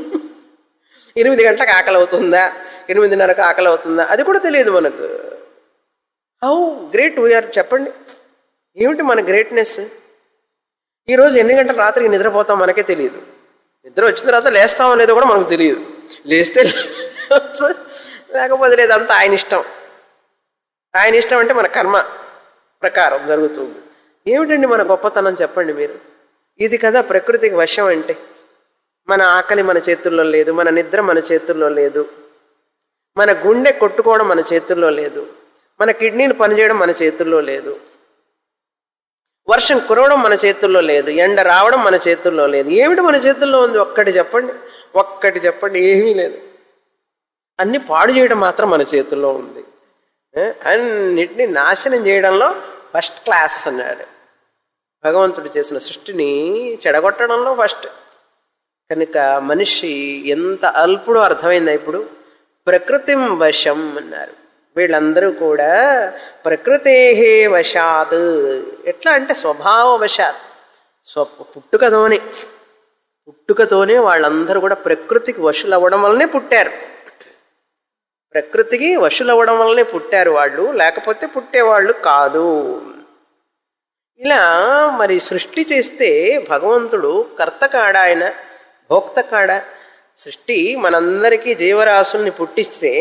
ఎనిమిది గంటలకు ఆకలి అవుతుందా ఎనిమిదిన్నరకు ఆకలి అవుతుందా అది కూడా తెలియదు మనకు హౌ గ్రేట్ వీఆర్ చెప్పండి ఏమిటి మన గ్రేట్నెస్ ఈరోజు ఎన్ని గంటల రాత్రికి నిద్రపోతాం మనకే తెలియదు నిద్ర వచ్చిన తర్వాత లేస్తామో లేదో కూడా మనకు తెలియదు లేస్తే లేకపోతే లేదంతా ఆయన ఇష్టం ఆయన ఇష్టం అంటే మన కర్మ ప్రకారం జరుగుతుంది ఏమిటండి మన గొప్పతనం చెప్పండి మీరు ఇది కదా ప్రకృతికి వశం అంటే మన ఆకలి మన చేతుల్లో లేదు మన నిద్ర మన చేతుల్లో లేదు మన గుండె కొట్టుకోవడం మన చేతుల్లో లేదు మన కిడ్నీలు పనిచేయడం మన చేతుల్లో లేదు వర్షం కురవడం మన చేతుల్లో లేదు ఎండ రావడం మన చేతుల్లో లేదు ఏమిటి మన చేతుల్లో ఉంది ఒక్కటి చెప్పండి ఒక్కటి చెప్పండి ఏమీ లేదు అన్ని పాడు చేయడం మాత్రం మన చేతుల్లో ఉంది ఏ? అన్నిటినీ నాశనం చేయడంలో ఫస్ట్ క్లాస్ అన్నాడు భగవంతుడు చేసిన సృష్టిని చెడగొట్టడంలో ఫస్ట్ కనుక మనిషి ఎంత అల్పుడో అర్థమైందా ఇప్పుడు ప్రకృతిం వశం అన్నారు వీళ్ళందరూ కూడా ప్రకృతే వశాత్ ఎట్లా అంటే స్వభావ వశాత్ స్వ పుట్టుకతోనే పుట్టుకతోనే వాళ్ళందరూ కూడా ప్రకృతికి వశులు అవ్వడం వల్లనే పుట్టారు ప్రకృతికి వశులు అవ్వడం వల్లనే పుట్టారు వాళ్ళు లేకపోతే పుట్టేవాళ్ళు కాదు ఇలా మరి సృష్టి చేస్తే భగవంతుడు కర్త కాడ ఆయన భోక్త కాడ సృష్టి మనందరికీ జీవరాశుల్ని పుట్టిస్తే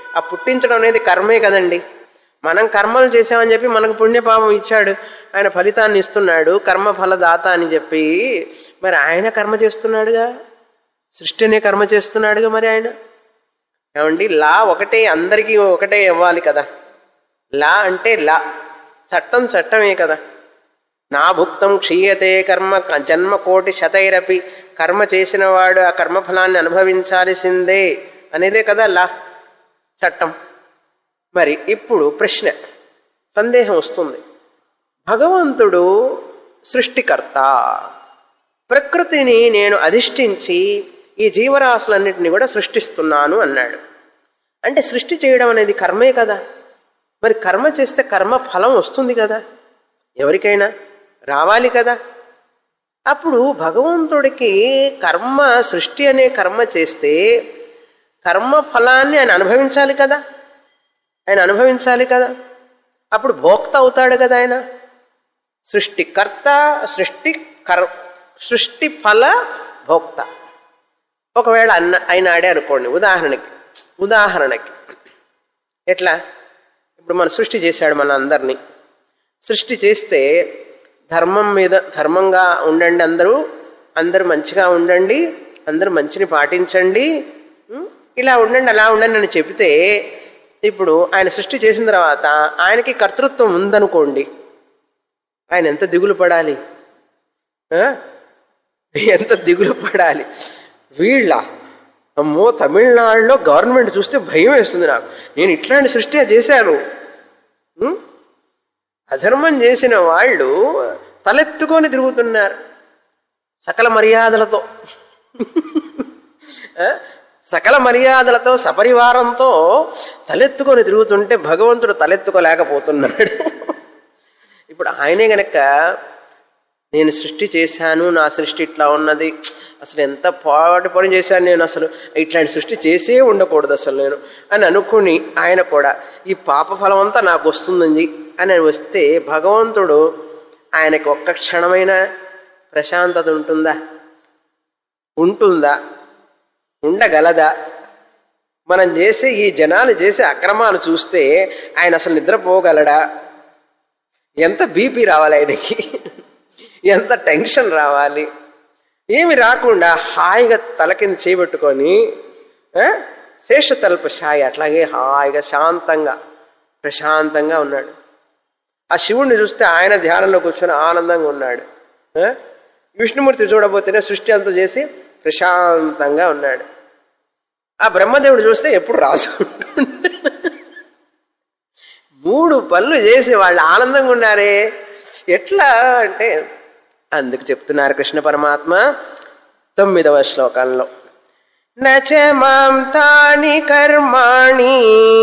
ఆ పుట్టించడం అనేది కర్మే కదండి మనం కర్మలు చేసామని చెప్పి మనకు పుణ్యపాపం ఇచ్చాడు ఆయన ఫలితాన్ని ఇస్తున్నాడు కర్మ ఫలదాత అని చెప్పి మరి ఆయన కర్మ చేస్తున్నాడుగా సృష్టి అనే కర్మ చేస్తున్నాడుగా మరి ఆయన ఏమండి లా ఒకటే అందరికీ ఒకటే ఇవ్వాలి కదా లా అంటే లా చట్టం చట్టమే కదా నా భుక్తం క్షీయతే కర్మ జన్మ కోటి శతైరపి కర్మ చేసిన వాడు ఆ కర్మఫలాన్ని అనుభవించాల్సిందే అనేదే కదా లా చట్టం మరి ఇప్పుడు ప్రశ్న సందేహం వస్తుంది భగవంతుడు సృష్టికర్త ప్రకృతిని నేను అధిష్ఠించి ఈ జీవరాశులన్నింటినీ కూడా సృష్టిస్తున్నాను అన్నాడు అంటే సృష్టి చేయడం అనేది కర్మే కదా మరి కర్మ చేస్తే కర్మ ఫలం వస్తుంది కదా ఎవరికైనా రావాలి కదా అప్పుడు భగవంతుడికి కర్మ సృష్టి అనే కర్మ చేస్తే కర్మ ఫలాన్ని ఆయన అనుభవించాలి కదా ఆయన అనుభవించాలి కదా అప్పుడు భోక్త అవుతాడు కదా ఆయన సృష్టికర్త సృష్టి కర్ సృష్టి ఫల భోక్త ఒకవేళ అన్న అయినాడే అనుకోండి ఉదాహరణకి ఉదాహరణకి ఎట్లా ఇప్పుడు మన సృష్టి చేశాడు మన అందరినీ సృష్టి చేస్తే ధర్మం మీద ధర్మంగా ఉండండి అందరూ అందరూ మంచిగా ఉండండి అందరూ మంచిని పాటించండి ఉం? ఇలా ఉండండి అలా ఉండండి అని చెబితే ఇప్పుడు ఆయన సృష్టి చేసిన తర్వాత ఆయనకి కర్తృత్వం ఉందనుకోండి ఆయన ఎంత దిగులు పడాలి ఆ? ఎంత దిగులు పడాలి వీళ్ళ అమ్మో తమిళనాడులో గవర్నమెంట్ చూస్తే భయం వేస్తుంది నాకు నేను ఇట్లాంటి సృష్టి చేశాను ఉం? అధర్మం చేసిన వాళ్ళు తలెత్తుకొని తిరుగుతున్నారు సకల మర్యాదలతో ఆ? సకల మర్యాదలతో సపరివారంతో తలెత్తుకొని తిరుగుతుంటే భగవంతుడు తలెత్తుకోలేకపోతున్నాడు ఇప్పుడు ఆయనే గనక నేను సృష్టి చేశాను నా సృష్టి ఇట్లా ఉన్నది అసలు ఎంత పాటి పని చేశాను నేను అసలు ఇట్లాంటి సృష్టి చేసే ఉండకూడదు అసలు నేను అని అనుకుని ఆయన కూడా ఈ పాప ఫలం అంతా నాకు వస్తుందండి అని వస్తే భగవంతుడు ఆయనకి ఒక్క క్షణమైన ప్రశాంతత ఉంటుందా ఉంటుందా ఉండగలదా మనం చేసే ఈ జనాలు చేసే అక్రమాలు చూస్తే ఆయన అసలు నిద్రపోగలడా ఎంత బీపీ రావాలి ఆయనకి ఎంత టెన్షన్ రావాలి ఏమి రాకుండా హాయిగా తల కింద చేయబెట్టుకొని ఆ, శేషతల్ప షాయి అట్లాగే హాయిగా శాంతంగా ప్రశాంతంగా ఉన్నాడు ఆ శివుణ్ణి చూస్తే ఆయన ధ్యానంలో కూర్చొని ఆనందంగా ఉన్నాడు ఆ? విష్ణుమూర్తి చూడబోతేనే సృష్టి అంతా చేసి ప్రశాంతంగా ఉన్నాడు ఆ బ్రహ్మదేవుడు చూస్తే ఎప్పుడు రాసుకుంటుండే మూడు పనులు చేసి వాళ్ళు ఆనందంగా ఉన్నారే ఎట్లా అంటే అందుకు చెప్తున్నారు కృష్ణ పరమాత్మ తొమ్మిదవ శ్లోకంలో నచ మాం తాని కర్మాణి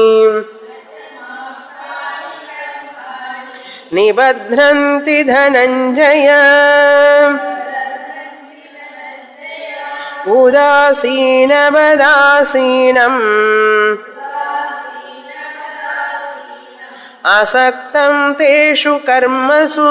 నిబధ్నంతి ధనంజయ ఉదాసీనవదాసీనం ఆసక్తం తేషు కర్మసు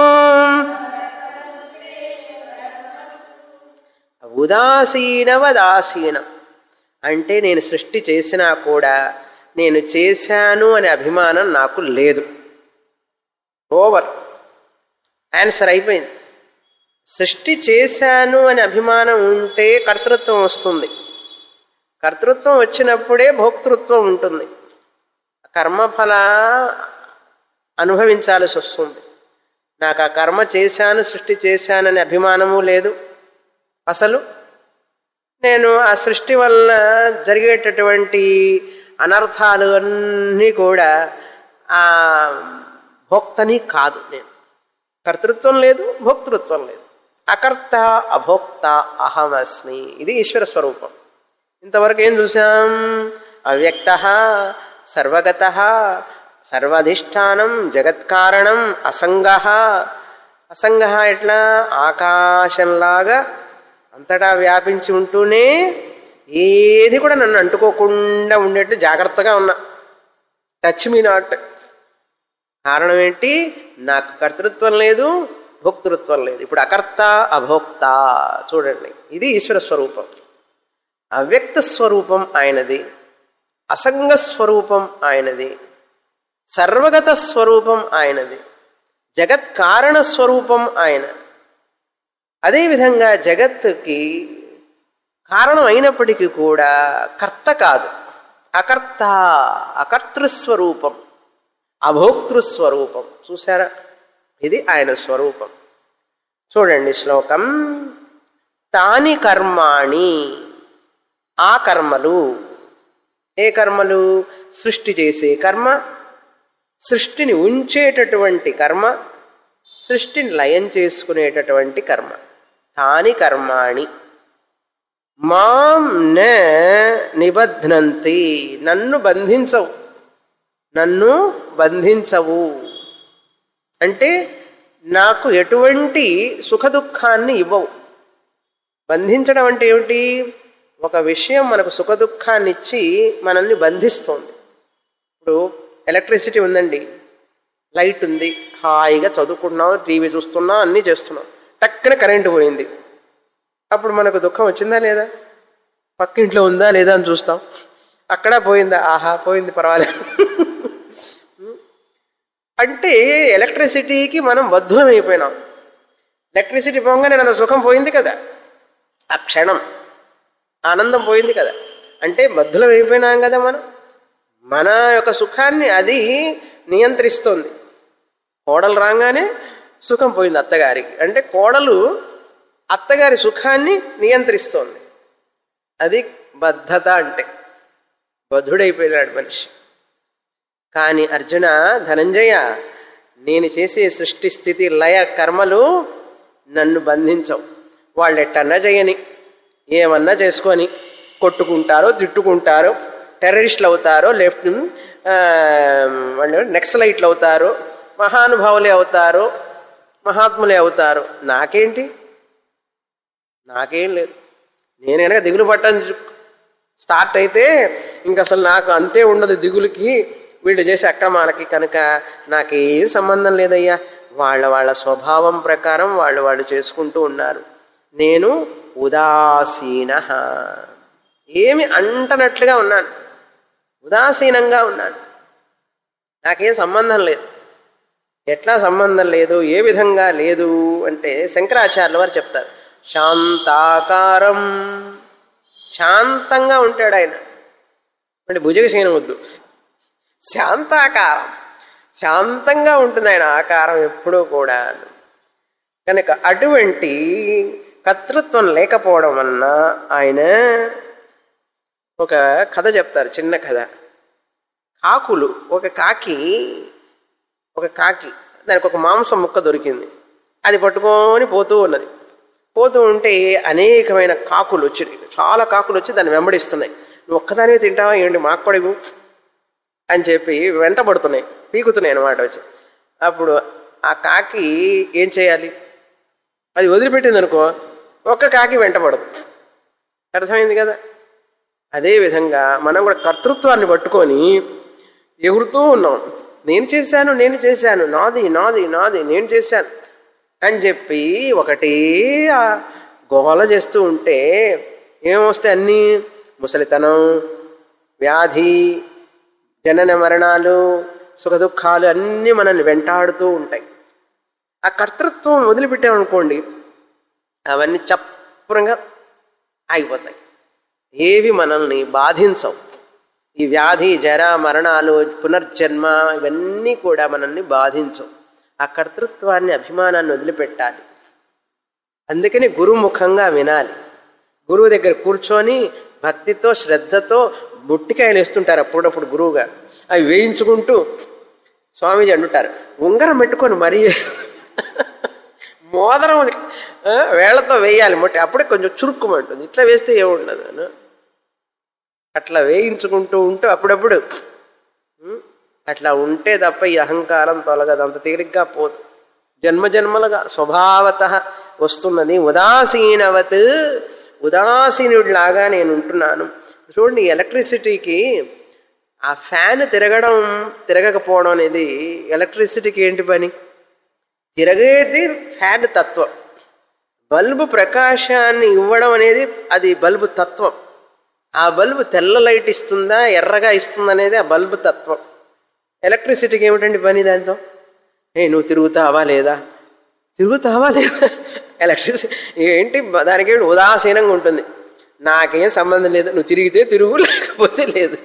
ఉదాసీనవదాసీనం అంటే నేను సృష్టి చేసినా కూడా నేను చేశాను అనే అభిమానం నాకు లేదు ఓవర్ ఆన్సర్ అయిపోయింది సృష్టి చేశాను అనే అభిమానం ఉంటే కర్తృత్వం వస్తుంది కర్తృత్వం వచ్చినప్పుడే భోక్తృత్వం ఉంటుంది కర్మఫల అనుభవించాల్సి వస్తుంది నాకు ఆ కర్మ చేశాను సృష్టి చేశాననే అభిమానము లేదు అసలు నేను ఆ సృష్టి వల్ల జరిగేటటువంటి అనర్థాలు అన్నీ కూడా ఆ భోక్తని కాదు నేను కర్తృత్వం లేదు భోక్తృత్వం లేదు అకర్త అభోక్త అహమస్మి ఇది ఈశ్వర స్వరూపం ఇంతవరకు ఏం చూసాం అవ్యక్త సర్వగత సర్వాధిష్టానం జగత్కారణం అసంగ అసంగ ఎట్లా ఆకాశంలాగా అంతటా వ్యాపించి ఉంటూనే ఏది కూడా నన్ను అంటుకోకుండా ఉండేట్టు జాగ్రత్తగా ఉన్నా టచ్ మీ నాట్ కారణం ఏంటి నాకు కర్తృత్వం లేదు భోక్తృత్వం లేదు ఇప్పుడు అకర్త అభోక్త చూడండి ఇది ఈశ్వర స్వరూపం అవ్యక్త స్వరూపం ఆయనది అసంగ స్వరూపం ఆయనది సర్వగత స్వరూపం ఆయనది జగత్ కారణ స్వరూపం ఆయన అదేవిధంగా జగత్తుకి కారణం అయినప్పటికీ కూడా కర్త కాదు అకర్త అకర్తృస్వరూపం అభోక్తృస్వరూపం చూసారా ఇది ఆయన స్వరూపం చూడండి శ్లోకం తాని కర్మాణి ఆ కర్మలు ఏ కర్మలు సృష్టి చేసే కర్మ సృష్టిని ఉంచేటటువంటి కర్మ సృష్టిని లయం చేసుకునేటటువంటి కర్మ తాని కర్మాణి మాం న నిబధ్నంతి నన్ను బంధించవు నన్ను బంధించవు అంటే నాకు ఎటువంటి సుఖదుఖాన్ని ఇవ్వవు బంధించడం అంటే ఏమిటి ఒక విషయం మనకు సుఖదుఖాన్ని ఇచ్చి మనల్ని బంధిస్తోంది ఇప్పుడు ఎలక్ట్రిసిటీ ఉందండి లైట్ ఉంది హాయిగా చదువుకుంటున్నాం టీవీ చూస్తున్నాం అన్నీ చేస్తున్నాం టక్కున కరెంటు పోయింది అప్పుడు మనకు దుఃఖం వచ్చిందా లేదా పక్కింట్లో ఉందా లేదా అని చూస్తాం అక్కడ పోయిందా ఆహా పోయింది పర్వాలేదు అంటే ఎలక్ట్రిసిటీకి మనం బద్ధులం అయిపోయినాం ఎలక్ట్రిసిటీ పోగానే నన్ను సుఖం పోయింది కదా ఆ క్షణం ఆనందం పోయింది కదా అంటే బద్ధులం అయిపోయినాం కదా మనం మన యొక్క సుఖాన్ని అది నియంత్రిస్తోంది కోడలు రాగానే సుఖం పోయింది అత్తగారికి అంటే కోడలు అత్తగారి సుఖాన్ని నియంత్రిస్తోంది అది బద్ధత అంటే బద్ధుడైపోయినాడు మనిషి కానీ అర్జున ధనంజయ నేను చేసే సృష్టి స్థితి లయ కర్మలు నన్ను బంధించవు వాళ్ళు ఎట్టన్నా చేయని ఏమన్నా చేసుకొని కొట్టుకుంటారో తిట్టుకుంటారో టెర్రరిస్టులు అవుతారో లెఫ్ట్ వాళ్ళు నెక్సలైట్లు అవుతారు మహానుభావులే అవుతారు మహాత్ములే అవుతారు నాకేంటి నాకేం లేదు నేను కనుక దిగులు పట్టని స్టార్ట్ అయితే ఇంక అసలు నాకు అంతే ఉండదు దిగులుకి వీళ్ళు చేసే అక్రమాలకి కనుక నాకేం సంబంధం లేదయ్యా వాళ్ళ వాళ్ళ స్వభావం ప్రకారం వాళ్ళు వాళ్ళు చేసుకుంటూ ఉన్నారు నేను ఉదాసీన ఏమి అంటనట్లుగా ఉన్నాను ఉదాసీనంగా ఉన్నాను నాకేం సంబంధం లేదు ఎట్లా సంబంధం లేదు ఏ విధంగా లేదు అంటే శంకరాచార్యుల వారు చెప్తారు శాంతాకారం శాంతంగా ఉంటాడు ఆయన అంటే భుజగశయనం వద్దు శాంతాకారం శాంతంగా ఉంటుంది ఆయన ఆకారం ఎప్పుడూ కూడా కనుక అటువంటి కర్తృత్వం లేకపోవడం వలన ఆయన ఒక కథ చెప్తారు చిన్న కథ కాకులు ఒక కాకి ఒక కాకి దానికి ఒక మాంసం ముక్క దొరికింది అది పట్టుకొని పోతూ ఉన్నది పోతూ ఉంటే అనేకమైన కాకులు వచ్చినాయి చాలా కాకులు వచ్చి దాన్ని వెంబడిస్తున్నాయి నువ్వు ఒక్కదానివే తింటావా ఏంటి మాకు కూడా ఇవ్వు అని చెప్పి వెంటబడుతున్నాయి పీకుతున్నాయి అనమాట వచ్చి అప్పుడు ఆ కాకి ఏం చేయాలి అది వదిలిపెట్టింది అనుకో ఒక్క కాకి వెంటబడదు అర్థమైంది కదా అదే విధంగా మనం కూడా కర్తృత్వాన్ని పట్టుకొని ఎగురుతూ ఉన్నాం నేను చేశాను నేను చేశాను నాది నాది నాది నేను చేశాను అని చెప్పి ఒకటి ఆ గోల చేస్తూ ఉంటే ఏమొస్తాయి అన్నీ ముసలితనం వ్యాధి జనన మరణాలు సుఖదుఖాలు అన్నీ మనల్ని వెంటాడుతూ ఉంటాయి ఆ కర్తృత్వం వదిలిపెట్టామనుకోండి అవన్నీ చప్పురంగా ఆగిపోతాయి ఏవి మనల్ని బాధించవు ఈ వ్యాధి జర మరణాలు పునర్జన్మ ఇవన్నీ కూడా మనల్ని బాధించవు ఆ కర్తృత్వాన్ని అభిమానాన్ని వదిలిపెట్టాలి అందుకని గురుముఖంగా వినాలి గురువు దగ్గర కూర్చొని భక్తితో శ్రద్ధతో ముట్టికాయలు వేస్తుంటారు అప్పుడప్పుడు గురువుగా అవి వేయించుకుంటూ స్వామీజీ అంటుంటారు ఉంగరం పెట్టుకొని మరీ మోదరం ఆ, వేళ్లతో వేయాలి ముట్టి అప్పుడే కొంచెం చురుక్కుమంటుంది ఇట్లా వేస్తే ఏముండదు అను. అట్లా వేయించుకుంటూ ఉంటూ అప్పుడప్పుడు ఉం, అట్లా ఉంటే తప్ప ఈ అహంకారం తొలగదు అంత తేలిగ్గా పోదు జన్మ జన్మలుగా స్వభావత వస్తున్నది ఉదాసీనవత్ ఉదాసీనుడిలాగా నేను ఉంటున్నాను చూడండి ఎలక్ట్రిసిటీకి ఆ ఫ్యాన్ తిరగడం తిరగకపోవడం అనేది ఎలక్ట్రిసిటీకి ఏంటి పని తిరగేది ఫ్యాన్ తత్వం బల్బు ప్రకాశాన్ని ఇవ్వడం అనేది అది బల్బు తత్వం ఆ బల్బు తెల్ల లైట్ ఇస్తుందా ఎర్రగా ఇస్తుందా అనేది ఆ బల్బు తత్వం ఎలక్ట్రిసిటీకి ఏమిటండి పని దాంతో ఏ నువ్వు తిరుగుతావా లేదా తిరుగుతావా లేదా ఎలక్ట్రిసిటీ ఏంటి దానికి ఏంటి ఉదాసీనంగా ఉంటుంది నాకేం సంబంధం లేదు నువ్వు తిరిగితే తిరుగు లేకపోతే లేదు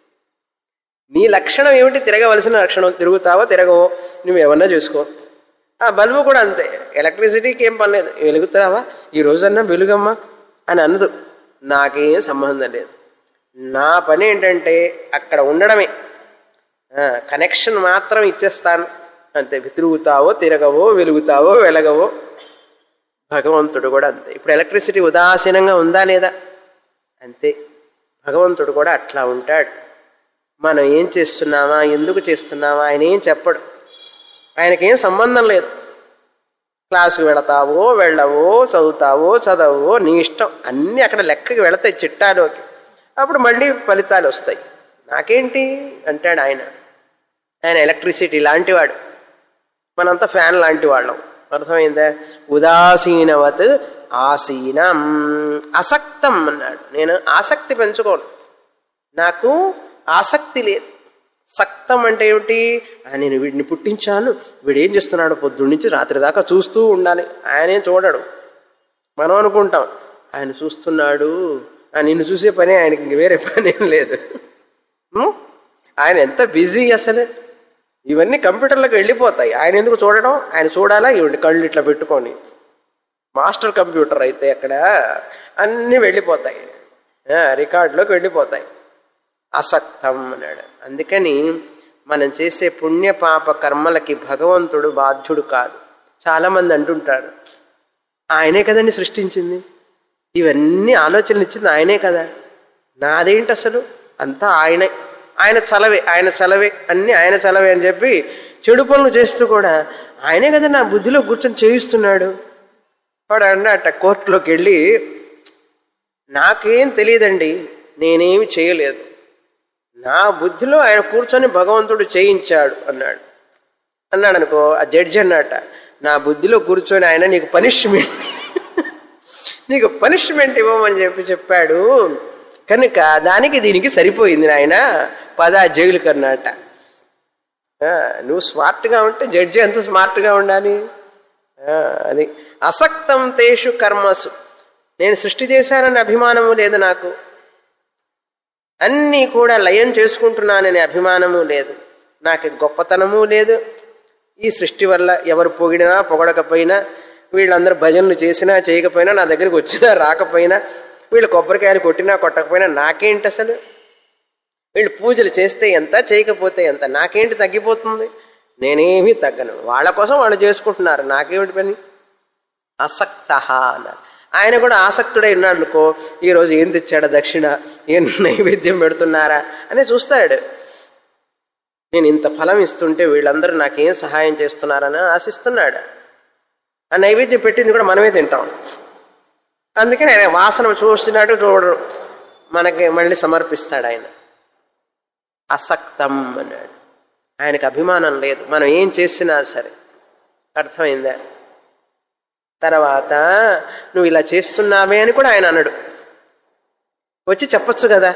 నీ లక్షణం ఏమిటి తిరగవలసిన లక్షణం తిరుగుతావో తిరగవో నువ్వేమన్నా చూసుకో ఆ బల్బు కూడా అంతే ఎలక్ట్రిసిటీకి ఏం పని లేదు వెలుగుతావా ఈ రోజన్నా వెలుగమ్మా అని అనదు నాకేం సంబంధం లేదు నా పని ఏంటంటే అక్కడ ఉండడమే కనెక్షన్ మాత్రం ఇచ్చేస్తాను అంతే తిరుగుతావో తిరగవో వెలుగుతావో వెలగవో భగవంతుడు కూడా అంతే ఇప్పుడు ఎలక్ట్రిసిటీ ఉదాసీనంగా ఉందా లేదా అంతే భగవంతుడు కూడా అట్లా ఉంటాడు మనం ఏం చేస్తున్నామా ఎందుకు చేస్తున్నామా ఆయన ఏం చెప్పడు ఆయనకేం సంబంధం లేదు క్లాసుకు వెళతావో వెళ్ళవో చదువుతావో చదవో నీ ఇష్టం అన్నీ అక్కడ లెక్కకి వెళతాయి చిట్టాలోకి అప్పుడు మళ్ళీ ఫలితాలు వస్తాయి నాకేంటి అంటాడు ఆయన ఆయన ఎలక్ట్రిసిటీ లాంటివాడు మనంతా ఫ్యాన్ లాంటి వాళ్ళం అర్థమైందా ఉదాసీనవత్ ఆసీనం అసక్తం అన్నాడు నేను ఆసక్తి పెంచుకోను నాకు ఆసక్తి లేదు సక్తం అంటే ఏమిటి నేను వీడిని పుట్టించాను వీడు ఏం చేస్తున్నాడు పొద్దున్న నుంచి రాత్రి దాకా చూస్తూ ఉండాలి ఆయనేం చూడడు మనం అనుకుంటాం ఆయన చూస్తున్నాడు నిన్ను చూసే పని ఆయనకి ఇంక వేరే పని ఏం లేదు ఆయన ఎంత బిజీ అసలు ఇవన్నీ కంప్యూటర్లకు వెళ్ళిపోతాయి ఆయన ఎందుకు చూడడం ఆయన చూడాలా ఇవి కళ్ళు ఇట్లా పెట్టుకొని మాస్టర్ కంప్యూటర్ అయితే అక్కడ అన్నీ వెళ్ళిపోతాయి రికార్డులోకి వెళ్ళిపోతాయి అసక్తం అన్నాడు అందుకని మనం చేసే పుణ్య పాప కర్మలకి భగవంతుడు బాధ్యుడు కాదు చాలామంది అంటుంటారు ఆయనే కదండి సృష్టించింది ఇవన్నీ ఆలోచనలు ఇచ్చింది ఆయనే కదా నాదేంటి అసలు అంతా ఆయనే ఆయన చలవే ఆయన చలవే అన్ని ఆయన చలవే అని చెప్పి చెడు పనులు చేస్తూ కూడా ఆయనే కదా నా బుద్ధిలో కూర్చొని చేయిస్తున్నాడు వాడు అన్నట్ట కోర్టులోకి వెళ్ళి నాకేం తెలియదండి నేనేమి చేయలేదు నా బుద్ధిలో ఆయన కూర్చొని భగవంతుడు చేయించాడు అన్నాడు అన్నాడు అనుకో ఆ జడ్జి అన్నట నా బుద్ధిలో కూర్చొని ఆయన నీకు పనిష్మెంట్ నీకు పనిష్మెంట్ ఇవ్వమని చెప్పి చెప్పాడు కనుక దానికి దీనికి సరిపోయింది నాయన పద జైలుకి అన్నట నువ్వు స్మార్ట్గా ఉంటే జడ్జి ఎంత స్మార్ట్గా ఉండాలి అది అసక్తం తేషు కర్మసు నేను సృష్టి చేశానని అభిమానము లేదు నాకు అన్నీ కూడా లయం చేసుకుంటున్నాననే అభిమానము లేదు నాకు గొప్పతనము లేదు ఈ సృష్టి వల్ల ఎవరు పొగిడినా పొగడకపోయినా వీళ్ళందరూ భజనలు చేసినా చేయకపోయినా నా దగ్గరికి వచ్చినా రాకపోయినా వీళ్ళు కొబ్బరికాయలు కొట్టినా కొట్టకపోయినా నాకేంటి అసలు వీళ్ళు పూజలు చేస్తే ఎంత చేయకపోతే ఎంత నాకేంటి తగ్గిపోతుంది నేనేమీ తగ్గను వాళ్ళ కోసం వాళ్ళు చేసుకుంటున్నారు నాకేమిటి పని అసక్త అన్నారు ఆయన కూడా ఆసక్తుడై ఉన్నాడు అనుకో ఈరోజు ఏం తెచ్చాడా దక్షిణ ఏం నైవేద్యం పెడుతున్నారా అని చూస్తాడు నేను ఇంత ఫలం ఇస్తుంటే వీళ్ళందరూ నాకేం సహాయం చేస్తున్నారని ఆశిస్తున్నాడు ఆ నైవేద్యం పెట్టింది కూడా మనమే తింటాం అందుకని ఆయన వాసన చూస్తున్నాడు చూడరు మనకి మళ్ళీ సమర్పిస్తాడు ఆయన అసక్తం అన్నాడు ఆయనకు అభిమానం లేదు మనం ఏం చేసినా సరే అర్థమైందా తర్వాత నువ్వు ఇలా చేస్తున్నావే అని కూడా ఆయన అన్నాడు వచ్చి చెప్పొచ్చు కదా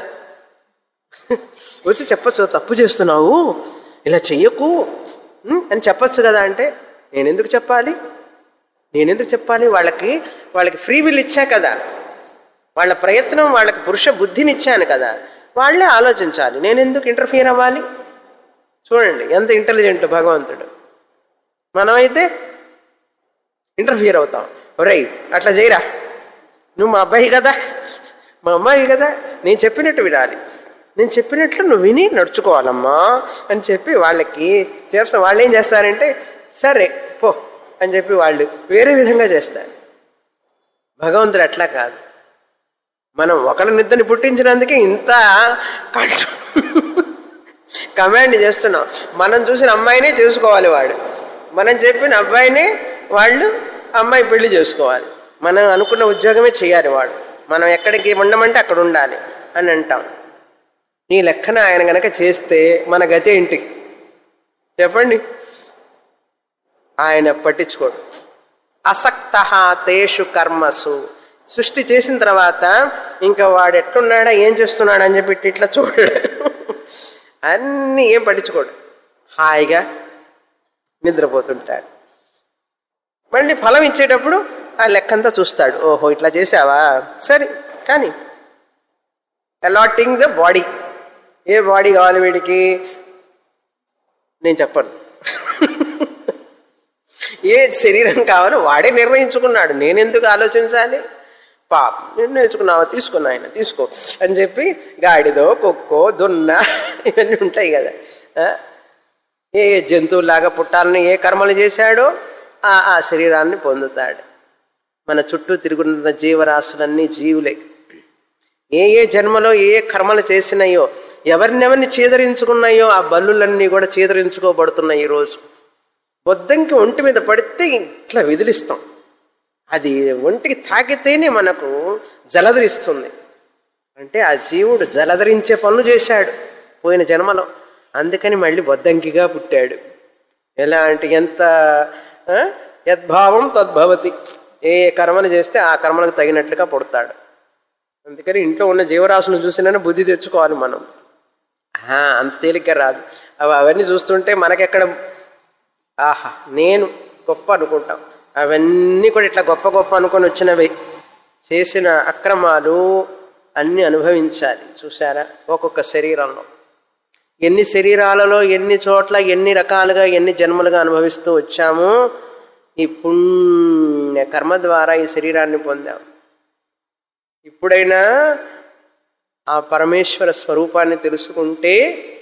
వచ్చి చెప్పచ్చు తప్పు చేస్తున్నావు ఇలా చెయ్యకు అని చెప్పచ్చు కదా అంటే నేను ఎందుకు చెప్పాలి నేనెందుకు చెప్పాలి వాళ్ళకి వాళ్ళకి ఫ్రీ విల్ ఇచ్చా కదా వాళ్ళ ప్రయత్నం వాళ్ళకి పురుష బుద్ధిని ఇచ్చాను కదా వాళ్ళే ఆలోచించాలి నేను ఎందుకు ఇంటర్ఫియర్ అవ్వాలి చూడండి ఎంత ఇంటెలిజెంట్ భగవంతుడు మనమైతే ఇంటర్ఫియర్ అవుతాం ఒరేయ్ అట్లా చేయరా నువ్వు మా అబ్బాయి కదా మా అమ్మాయి కదా నేను చెప్పినట్టు వినాలి నేను చెప్పినట్లు నువ్వు విని నడుచుకోవాలమ్మా అని చెప్పి వాళ్ళకి చేస్తాం వాళ్ళు ఏం చేస్తారంటే సరే పో అని చెప్పి వాళ్ళు వేరే విధంగా చేస్తారు భగవంతుడు అట్లా కాదు మనం ఒకరినిద్దరిని పుట్టించినందుకే ఇంత కమాండ్ చేస్తున్నాం మనం చూసిన అమ్మాయినే చేసుకోవాలి వాడు మనం చెప్పిన అబ్బాయినే వాళ్ళు అమ్మాయి పెళ్లి చేసుకోవాలి మనం అనుకున్న ఉద్యోగమే చేయాలి వాడు మనం ఎక్కడికి ఉండమంటే అక్కడ ఉండాలి అని అంటాం నీ లెక్కన ఆయన గనక చేస్తే మన గతి ఏంటి చెప్పండి ఆయన పట్టించుకోడు అసక్త తేషు కర్మసు సృష్టి చేసిన తర్వాత ఇంకా వాడు ఎట్లున్నాడా ఏం చేస్తున్నాడా అని చెప్పి ఇట్లా చూడడు అన్నీ ఏం పట్టించుకోడు హాయిగా నిద్రపోతుంటాడు మళ్ళీ ఫలం ఇచ్చేటప్పుడు ఆ లెక్కంతా చూస్తాడు ఓహో ఇట్లా చేసావా సరే కానీ అలాటింగ్ ద బాడీ ఏ బాడీ కావాలి వీడికి నేను చెప్పను ఏ శరీరం కావాలో వాడే నిర్ణయించుకున్నాడు నేనెందుకు ఆలోచించాలి పాప నిర్ణయించుకున్నావా తీసుకున్నా ఆయన తీసుకో అని చెప్పి గాడిదో కుక్కో దున్న ఇవన్నీ ఉంటాయి కదా ఆ? ఏ ఏ జంతువులాగా పుట్టాలని ఏ కర్మలు చేశాడో ఆ ఆ శరీరాన్ని పొందుతాడు మన చుట్టూ తిరుగుతున్న జీవరాశులన్నీ జీవులే ఏ ఏ జన్మలో ఏ ఏ కర్మలు చేసినాయో ఎవరినెవరిని చీదరించుకున్నాయో ఆ బల్లులన్నీ కూడా చీదరించుకోబడుతున్నాయి ఈరోజు బొద్దంకి ఒంటి మీద పడితే ఇట్లా విదిలిస్తాం అది ఒంటికి తాకితేనే మనకు జలధరిస్తుంది అంటే ఆ జీవుడు జలధరించే పనులు చేశాడు పోయిన జన్మలో అందుకని మళ్ళీ బొద్దంకిగా పుట్టాడు ఎలా అంటే ఎంత ఆ, యద్భావం తద్భవతి ఏ ఏ కర్మలు చేస్తే ఆ కర్మలకు తగినట్లుగా పుడతాడు అందుకని ఇంట్లో ఉన్న జీవరాశులను చూసినా బుద్ధి తెచ్చుకోవాలి మనం ఆ, అంత తేలిగ్గా రాదు అవి అవన్నీ చూస్తుంటే మనకెక్కడ ఆహా నేను గొప్ప అనుకుంటాం అవన్నీ కూడా ఇట్లా గొప్ప గొప్ప అనుకొని వచ్చినవి చేసిన అక్రమాలు అన్ని అనుభవించాలి చూసారా ఒక్కొక్క శరీరంలో ఎన్ని శరీరాలలో ఎన్ని చోట్ల ఎన్ని రకాలుగా ఎన్ని జన్మలుగా అనుభవిస్తూ వచ్చామో ఈ పుణ్య కర్మ ద్వారా ఈ శరీరాన్ని పొందాం ఇప్పుడైనా ఆ పరమేశ్వర స్వరూపాన్ని తెలుసుకుంటే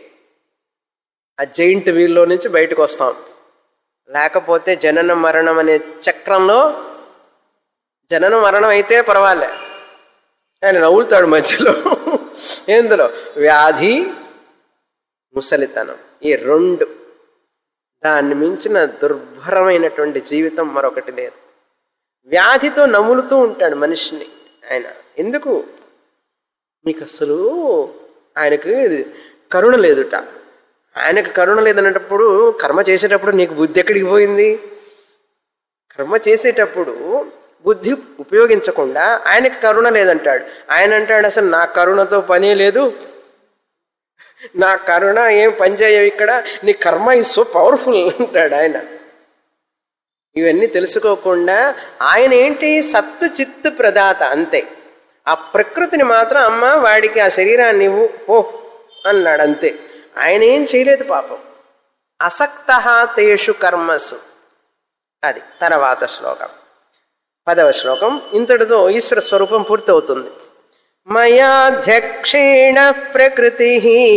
ఆ జైంట్ వీల్లో నుంచి బయటకు వస్తాం లేకపోతే జనన మరణం అనే చక్రంలో జనన మరణం అయితే పర్వాలే ఆయన నవ్వుతాడు మధ్యలో ఎందులో వ్యాధి ముసలితనం ఈ రెండు దాన్ని మించిన దుర్భరమైనటువంటి జీవితం మరొకటి లేదు వ్యాధితో నములుతూ ఉంటాడు మనిషిని ఆయన ఎందుకు మీకు అసలు ఆయనకు కరుణ లేదుట ఆయనకు కరుణ లేదన్నప్పుడు కర్మ చేసేటప్పుడు నీకు బుద్ధి ఎక్కడికి పోయింది కర్మ చేసేటప్పుడు బుద్ధి ఉపయోగించకుండా ఆయనకు కరుణ లేదంటాడు ఆయన అంటాడు అసలు నా కరుణతో పనే లేదు నా కరుణ ఏం పనిచేయవు ఇక్కడ నీ కర్మ ఇస్ సో పవర్ఫుల్ అంటాడు ఆయన ఇవన్నీ తెలుసుకోకుండా ఆయన ఏంటి సత్తు చిత్తు ప్రదాత అంతే ఆ ప్రకృతిని మాత్రం అమ్మ వాడికి ఆ శరీరాన్ని ఇవ్వు ఓ అన్నాడు అంతే ఆయన ఏం చేయలేదు పాపం అసక్త తేషు కర్మసు అది తర్వాత శ్లోకం పదవ శ్లోకం ఇంతటితో ఈశ్వర స్వరూపం పూర్తవుతుంది మయాధ్యక్షేణ ప్రకృతి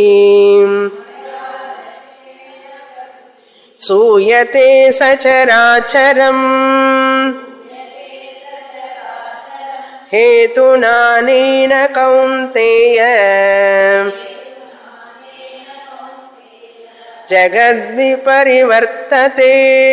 సూయతే సచరాచరం హేతునానేన కౌంతేయ జగద్వి పరివర్తతే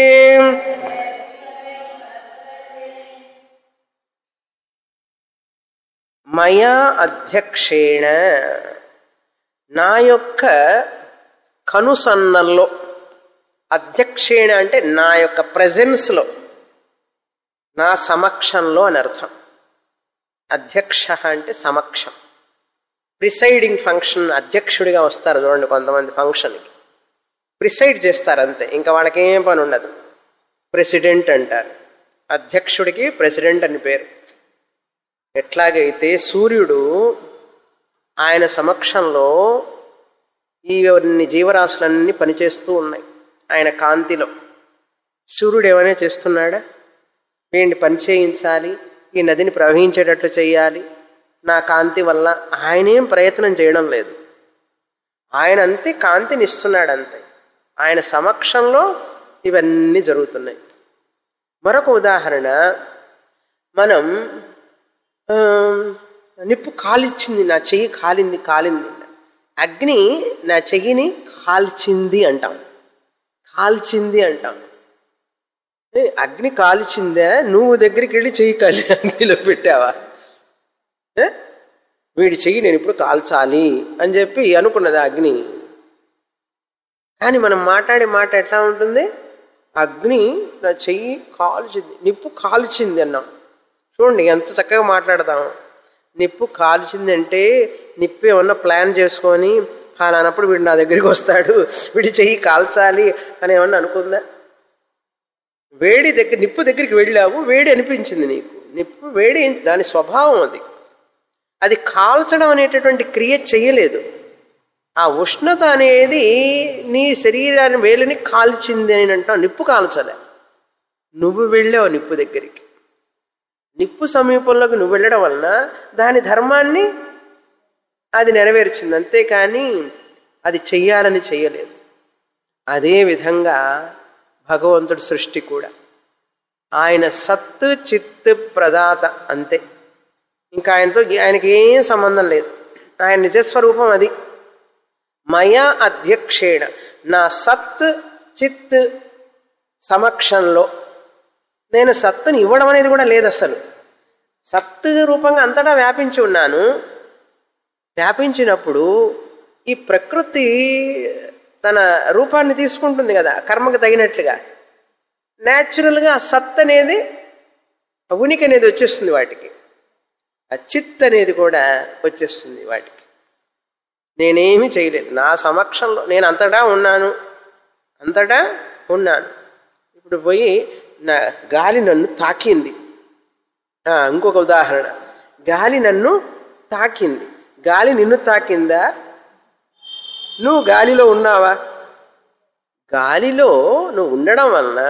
మయా అధ్యక్షేణ నా యొక్క కనుసన్నల్లో అధ్యక్షేణ అంటే నా యొక్క ప్రజెన్స్లో నా సమక్షంలో అని అర్థం అధ్యక్ష అంటే సమక్షం ప్రిసైడింగ్ ఫంక్షన్ అధ్యక్షుడిగా వస్తారు చూడండి కొంతమంది ఫంక్షన్కి ప్రిసైడ్ చేస్తారు అంతే ఇంకా వాళ్ళకి ఏం పని ఉండదు ప్రెసిడెంట్ అంటారు అధ్యక్షుడికి ప్రెసిడెంట్ అని పేరు ఎట్లాగైతే సూర్యుడు ఆయన సమక్షంలో ఈ కొన్ని జీవరాశులన్నీ పనిచేస్తూ ఉన్నాయి ఆయన కాంతిలో సూర్యుడు ఏమైనా చేస్తున్నాడా వీడిని పని చేయించాలి ఈ నదిని ప్రవహించేటట్లు చేయాలి నా కాంతి వల్ల ఆయనేం ప్రయత్నం చేయడం లేదు ఆయన అంతే కాంతిని ఇస్తున్నాడు అంతే ఆయన సమక్షంలో ఇవన్నీ జరుగుతున్నాయి మరొక ఉదాహరణ మనం ఆ, నిప్పు కాలిచ్చింది నా చెయ్యి కాలింది కాలింది అగ్ని నా చెయ్యిని కాల్చింది అంటాం కాల్చింది అంటాం ఏ, అగ్ని కాల్చిందా నువ్వు దగ్గరికి వెళ్ళి చెయ్యి కాలి అగ్నిలో పెట్టావా ఏ? వీడి చెయ్యి నేను ఇప్పుడు కాల్చాలి అని చెప్పి అనుకున్నది ఆ అగ్ని కానీ మనం మాట్లాడే మాట ఎట్లా ఉంటుంది అగ్ని నా చెయ్యి కాల్చింది నిప్పు కాల్చింది అన్నాం చూడండి ఎంత చక్కగా మాట్లాడతాం నిప్పు కాల్చిందంటే నిప్పు ఏమన్నా ప్లాన్ చేసుకొని కాలనప్పుడు వీడు నా దగ్గరికి వస్తాడు వీడి చెయ్యి కాల్చాలి అని ఏమన్నా అనుకుందా వేడి దగ్గర నిప్పు దగ్గరికి వెళ్ళావు వేడి అనిపించింది నీకు నిప్పు వేడి దాని స్వభావం అది అది కాల్చడం అనేటటువంటి క్రియ చెయ్యలేదు ఆ ఉష్ణత అనేది నీ శరీరాన్ని వేలిని కాల్చింది అని అంటాం నిప్పు కాల్చలే నువ్వు వెళ్ళావు నిప్పు దగ్గరికి నిప్పు సమీపంలోకి నువ్వు వెళ్ళడం వలన దాని ధర్మాన్ని అది నెరవేర్చింది అంతేకాని అది చెయ్యాలని చెయ్యలేదు అదే విధంగా భగవంతుడి సృష్టి కూడా ఆయన సత్తు చిత్తు ప్రదాత అంతే ఇంకా ఆయనతో ఆయనకి ఏం సంబంధం లేదు ఆయన నిజస్వరూపం అది మయా అధ్యక్షేణ నా సత్ చిత్ సమక్షంలో నేను సత్తుని ఇవ్వడం అనేది కూడా లేదు అసలు సత్తు రూపంగా అంతటా వ్యాపించి ఉన్నాను వ్యాపించినప్పుడు ఈ ప్రకృతి తన రూపాన్ని తీసుకుంటుంది కదా కర్మకు తగినట్లుగా న్యాచురల్గా ఆ సత్ అనేది ఆ ఉనికి అనేది వచ్చేస్తుంది వాటికి ఆ చిత్ అనేది కూడా వచ్చేస్తుంది వాటికి నేనేమీ చేయలేదు నా సమక్షంలో నేను అంతటా ఉన్నాను అంతటా ఉన్నాను ఇప్పుడు పోయి నా గాలి నన్ను తాకింది ఆ, ఇంకొక ఉదాహరణ గాలి నన్ను తాకింది గాలి నిన్ను తాకిందా నువ్వు గాలిలో ఉన్నావా గాలిలో నువ్వు ఉండడం వలన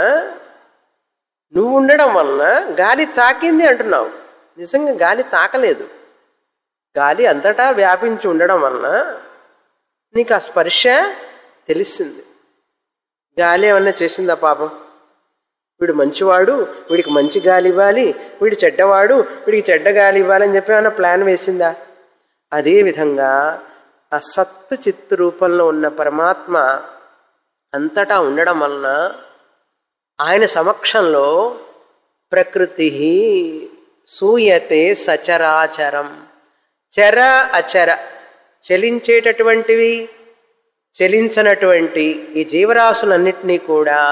నువ్వు ఉండడం వలన గాలి తాకింది అంటున్నావు నిజంగా గాలి తాకలేదు గాలి అంతటా వ్యాపించి ఉండడం వలన నీకు ఆ స్పర్శ తెలిసింది గాలి ఏమన్నా చేసిందా పాపం వీడు మంచివాడు వీడికి మంచి గాలి ఇవ్వాలి వీడు చెడ్డవాడు వీడికి చెడ్డ గాలి ఇవ్వాలని చెప్పి ఏమన్నా ప్లాన్ వేసిందా అదేవిధంగా ఆ సత్తు చిత్తు రూపంలో ఉన్న పరమాత్మ అంతటా ఉండడం వలన ఆయన సమక్షంలో ప్రకృతి సూయతే సచరాచరం చర అచర చలించేటటువంటివి చలించనటువంటి ఈ జీవరాశులన్నిటినీ కూడా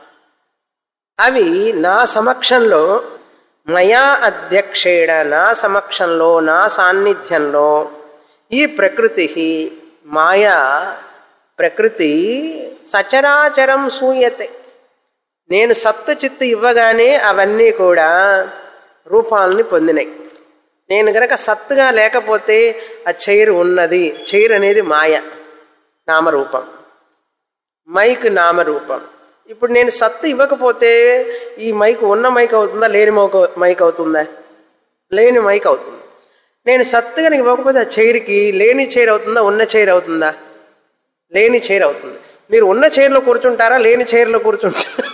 అవి నా సమక్షంలో మయా అధ్యక్షేణ నా సమక్షంలో నా సాన్నిధ్యంలో ఈ ప్రకృతి మాయా ప్రకృతి సచరాచరం సూయతే నేను సత్తు చిత్తు ఇవ్వగానే అవన్నీ కూడా రూపాలని పొందినాయి నేను గనక సత్తుగా లేకపోతే ఆ చైర్ ఉన్నది చైర్ అనేది మాయ నామరూపం మైక్ నామరూపం ఇప్పుడు నేను సత్తు ఇవ్వకపోతే ఈ మైక్ ఉన్న మైక్ అవుతుందా లేని మైక్ మైక్ అవుతుందా లేని మైక్ అవుతుంది నేను సత్తు కనుక ఇవ్వకపోతే ఆ చైర్కి లేని చైర్ అవుతుందా ఉన్న చైర్ అవుతుందా లేని చైర్ అవుతుంది మీరు ఉన్న చైర్లో కూర్చుంటారా లేని చైర్లో కూర్చుంటారా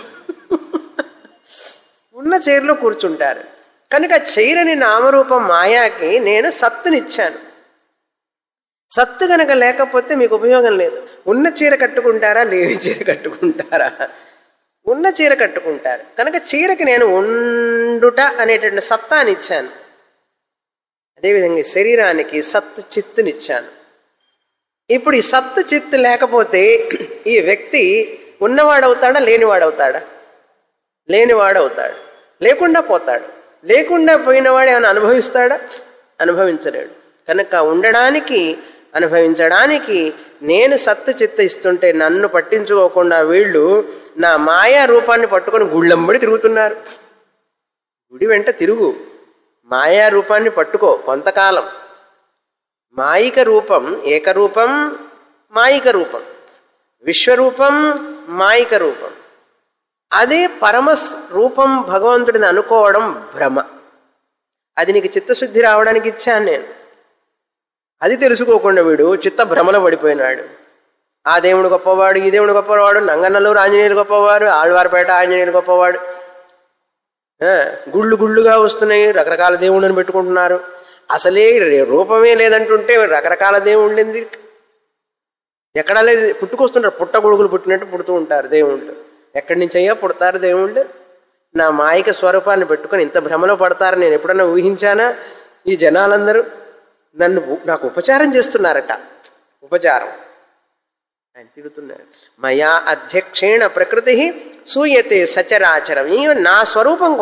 ఉన్న చైర్లో కూర్చుంటారు కనుక చైర్ అని నామరూపం మాయాకి నేను సత్తునిచ్చాను సత్తు కనుక లేకపోతే మీకు ఉపయోగం లేదు ఉన్న చీర కట్టుకుంటారా లేని చీర కట్టుకుంటారా ఉన్న చీర కట్టుకుంటారు కనుక చీరకి నేను ఉండుట అనేటువంటి సత్తానిచ్చాను అదేవిధంగా ఈ శరీరానికి సత్తు చిత్తునిచ్చాను ఇప్పుడు ఈ సత్తు చిత్తు లేకపోతే ఈ వ్యక్తి ఉన్నవాడవుతాడా లేనివాడవుతాడా లేనివాడవుతాడు లేకుండా పోతాడు లేకుండా పోయినవాడు ఏమైనా అనుభవిస్తాడా అనుభవించలేడు కనుక ఉండడానికి అనుభవించడానికి నేను సత్తు చిత్త ఇస్తుంటే నన్ను పట్టించుకోకుండా వీళ్ళు నా మాయా రూపాన్ని పట్టుకొని గుళ్ళంబడి తిరుగుతున్నారు గుడి వెంట తిరుగు మాయా రూపాన్ని పట్టుకో కొంతకాలం మాయిక రూపం ఏకరూపం మాయిక రూపం విశ్వరూపం మాయిక రూపం అదే పరమ రూపం భగవంతుడిని అనుకోవడం భ్రమ అది నీకు చిత్తశుద్ధి రావడానికి ఇచ్చాను నేను అది తెలుసుకోకుండా వీడు చిత్త భ్రమలో పడిపోయినాడు ఆ దేవుడు గొప్పవాడు ఈ దేవుడు గొప్పవాడు నంగన్నలూరు ఆంజనేయులు గొప్పవాడు ఆళ్వారపేట ఆంజనేయులు గొప్పవాడు ఆ, గుళ్ళు గుళ్ళుగా వస్తున్నాయి రకరకాల దేవుళ్ళని పెట్టుకుంటున్నారు అసలే రే- రూపమే లేదంటుంటే రకరకాల దేవుళ్ళు ఎందుకు ఎక్కడా లేదు పుట్టుకొస్తుంటారు పుట్ట గొడుగులు పుట్టినట్టు పుడుతూ ఉంటారు దేవుళ్ళు ఎక్కడి నుంచి అయ్యా పుడతారు దేవుళ్ళు నా మాయిక స్వరూపాన్ని పెట్టుకొని ఇంత భ్రమలో పడతారు నేను ఎప్పుడన్నా ఊహించానా ఈ జనాలందరూ నన్ను ఉ- నాకు ఉపచారం చేస్తున్నారట ఉపచారం ఆయన తిడుతున్నాడు మయా అధ్యక్షేణ ప్రకృతి సూయతే సచరాచరం ఈ నా స్వరూపం కూడా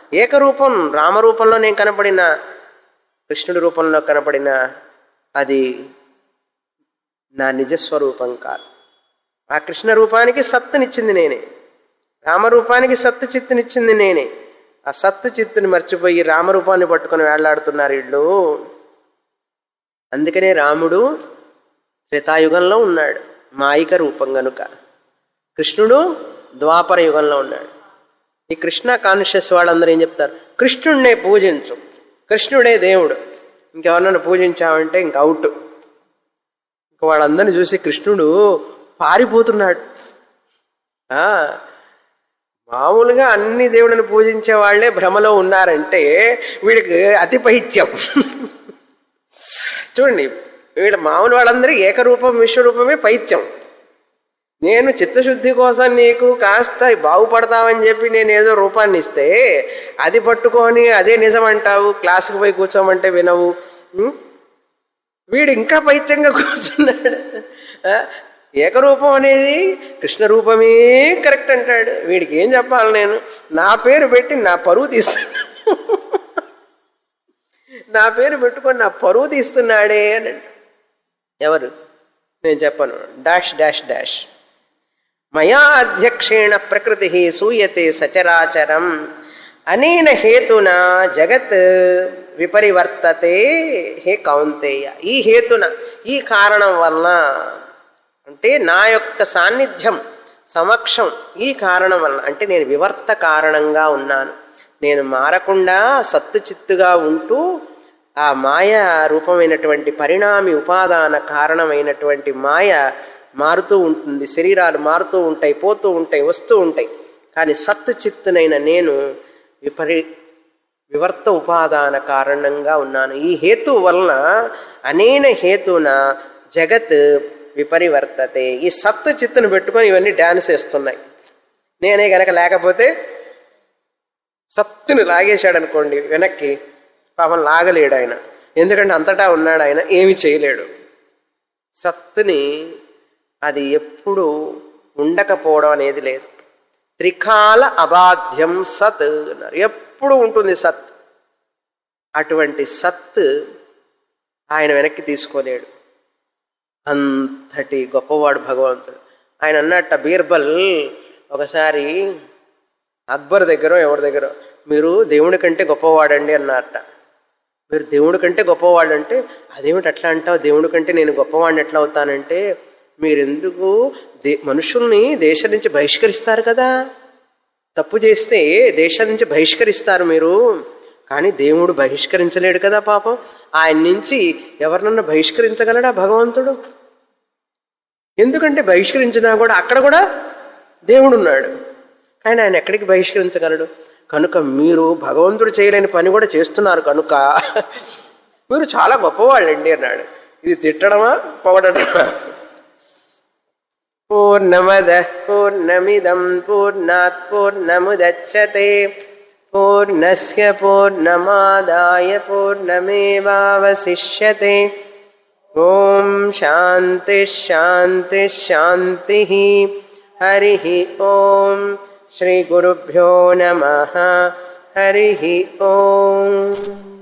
ఏకరూపం రామరూపంలో నేను కనపడిన కృష్ణుడి రూపంలో కనపడిన అది నా నిజస్వరూపం కాదు ఆ కృష్ణ రూపానికి సత్తునిచ్చింది నేనే రామరూపానికి సత్తు చిత్తునిచ్చింది నేనే ఆ సత్తు చిత్తుని మర్చిపోయి రామరూపాన్ని పట్టుకొని వేళ్లాడుతున్నారు వీళ్ళు అందుకనే రాముడు త్రేతాయుగంలో ఉన్నాడు మాయిక రూపం గనుక కృష్ణుడు ద్వాపర యుగంలో ఉన్నాడు ఈ కృష్ణ కాన్షియస్ వాళ్ళందరూ ఏం చెప్తారు కృష్ణుడినే పూజించు కృష్ణుడే దేవుడు ఇంకెవరన్నా పూజించామంటే ఇంక అవుట్ ఇంక వాళ్ళందరిని చూసి కృష్ణుడు పారిపోతున్నాడు ఆ, మామూలుగా అన్ని దేవుడిని పూజించే వాళ్ళే భ్రమలో ఉన్నారంటే వీడికి అతి పైత్యం చూడండి వీళ్ళ మామూలు వాళ్ళందరూ ఏకరూపం విశ్వరూపమే పైత్యం నేను చిత్తశుద్ధి కోసం నీకు కాస్త బాగుపడతావని చెప్పి నేను ఏదో రూపాన్ని ఇస్తే అది పట్టుకొని అదే నిజం అంటావు క్లాసుకు పోయి కూర్చోమంటే వినవు ఉం? వీడు ఇంకా పైత్యంగా కూర్చున్నాడు ఆ? ఏకరూపం అనేది కృష్ణ రూపమే కరెక్ట్ అంటాడు వీడికి ఏం చెప్పాలి నేను నా పేరు పెట్టి నా పరువు తీస్తాను నా పేరు పెట్టుకొని నా పరువు తీస్తున్నాడే అని అంటాడు. ఎవరు నేను చెప్పను డాష్ డాష్ డాష్ మయా అధ్యక్షేణ ప్రకృతి సూయతే సచరాచరం అనేన హేతున జగత్ విపరివర్తతే హే కౌంతేయ ఈ హేతున ఈ కారణం వలన అంటే నా యొక్క సాన్నిధ్యం సమక్షం ఈ కారణం వలన అంటే నేను వివర్త కారణంగా ఉన్నాను నేను మారకుండా సత్తు చిత్తుగా ఉంటూ ఆ మాయ రూపమైనటువంటి పరిణామి ఉపాదాన కారణమైనటువంటి మాయ మారుతూ ఉంటుంది శరీరాలు మారుతూ ఉంటాయి పోతూ ఉంటాయి వస్తూ ఉంటాయి కానీ సత్తు చిత్తునైన నేను విపరి వివర్త ఉపాదాన కారణంగా ఉన్నాను ఈ హేతు వలన అనేన హేతున జగత్ విపరివర్తతే ఈ సత్తు చిత్తును పెట్టుకొని ఇవన్నీ డ్యాన్స్ వేస్తున్నాయి నేనే గనక లేకపోతే సత్తుని లాగేశాడు అనుకోండి వెనక్కి పాపం లాగలేడు ఆయన ఎందుకంటే అంతటా ఉన్నాడు ఆయన ఏమి చేయలేడు సత్తుని అది ఎప్పుడు ఉండకపోవడం అనేది లేదు త్రికాల అబాధ్యం సత్ అన్నారు ఎప్పుడు ఉంటుంది సత్ అటువంటి సత్ ఆయన వెనక్కి తీసుకోలేడు అంతటి గొప్పవాడు భగవంతుడు ఆయన అన్నట్ట బీర్బల్ ఒకసారి అక్బర్ దగ్గర ఎవరి దగ్గర మీరు దేవుడి కంటే గొప్పవాడండి అన్నారట మీరు దేవుడి కంటే గొప్పవాడంటే అదేమిటి అట్లా అంటావు దేవుడి కంటే నేను గొప్పవాడిని ఎట్లా అవుతానంటే మీరెందుకు దే మనుషుల్ని దేశం నుంచి బహిష్కరిస్తారు కదా తప్పు చేస్తే దేశం నుంచి బహిష్కరిస్తారు మీరు కానీ దేవుడు బహిష్కరించలేడు కదా పాపం ఆయన నుంచి ఎవరినన్నా బహిష్కరించగలడా భగవంతుడు ఎందుకంటే బహిష్కరించినా కూడా అక్కడ కూడా దేవుడు ఉన్నాడు కానీ ఆయన ఎక్కడికి బహిష్కరించగలడు కనుక మీరు భగవంతుడు చేయలేని పని కూడా చేస్తున్నారు కనుక మీరు చాలా గొప్పవాళ్ళండి అన్నాడు ఇది తిట్టడమా పొగడమా పూర్ణమద పూర్ణమిదం పూర్ణాత్ పూర్ణముదచ్చతే పూర్ణస్య పూర్ణమాదాయ పూర్ణమేవావశిష్యతే ఓం శాంతి శాంతి శాంతి హరి ఓం శ్రీ గురుభ్యో నమ హరి ఓం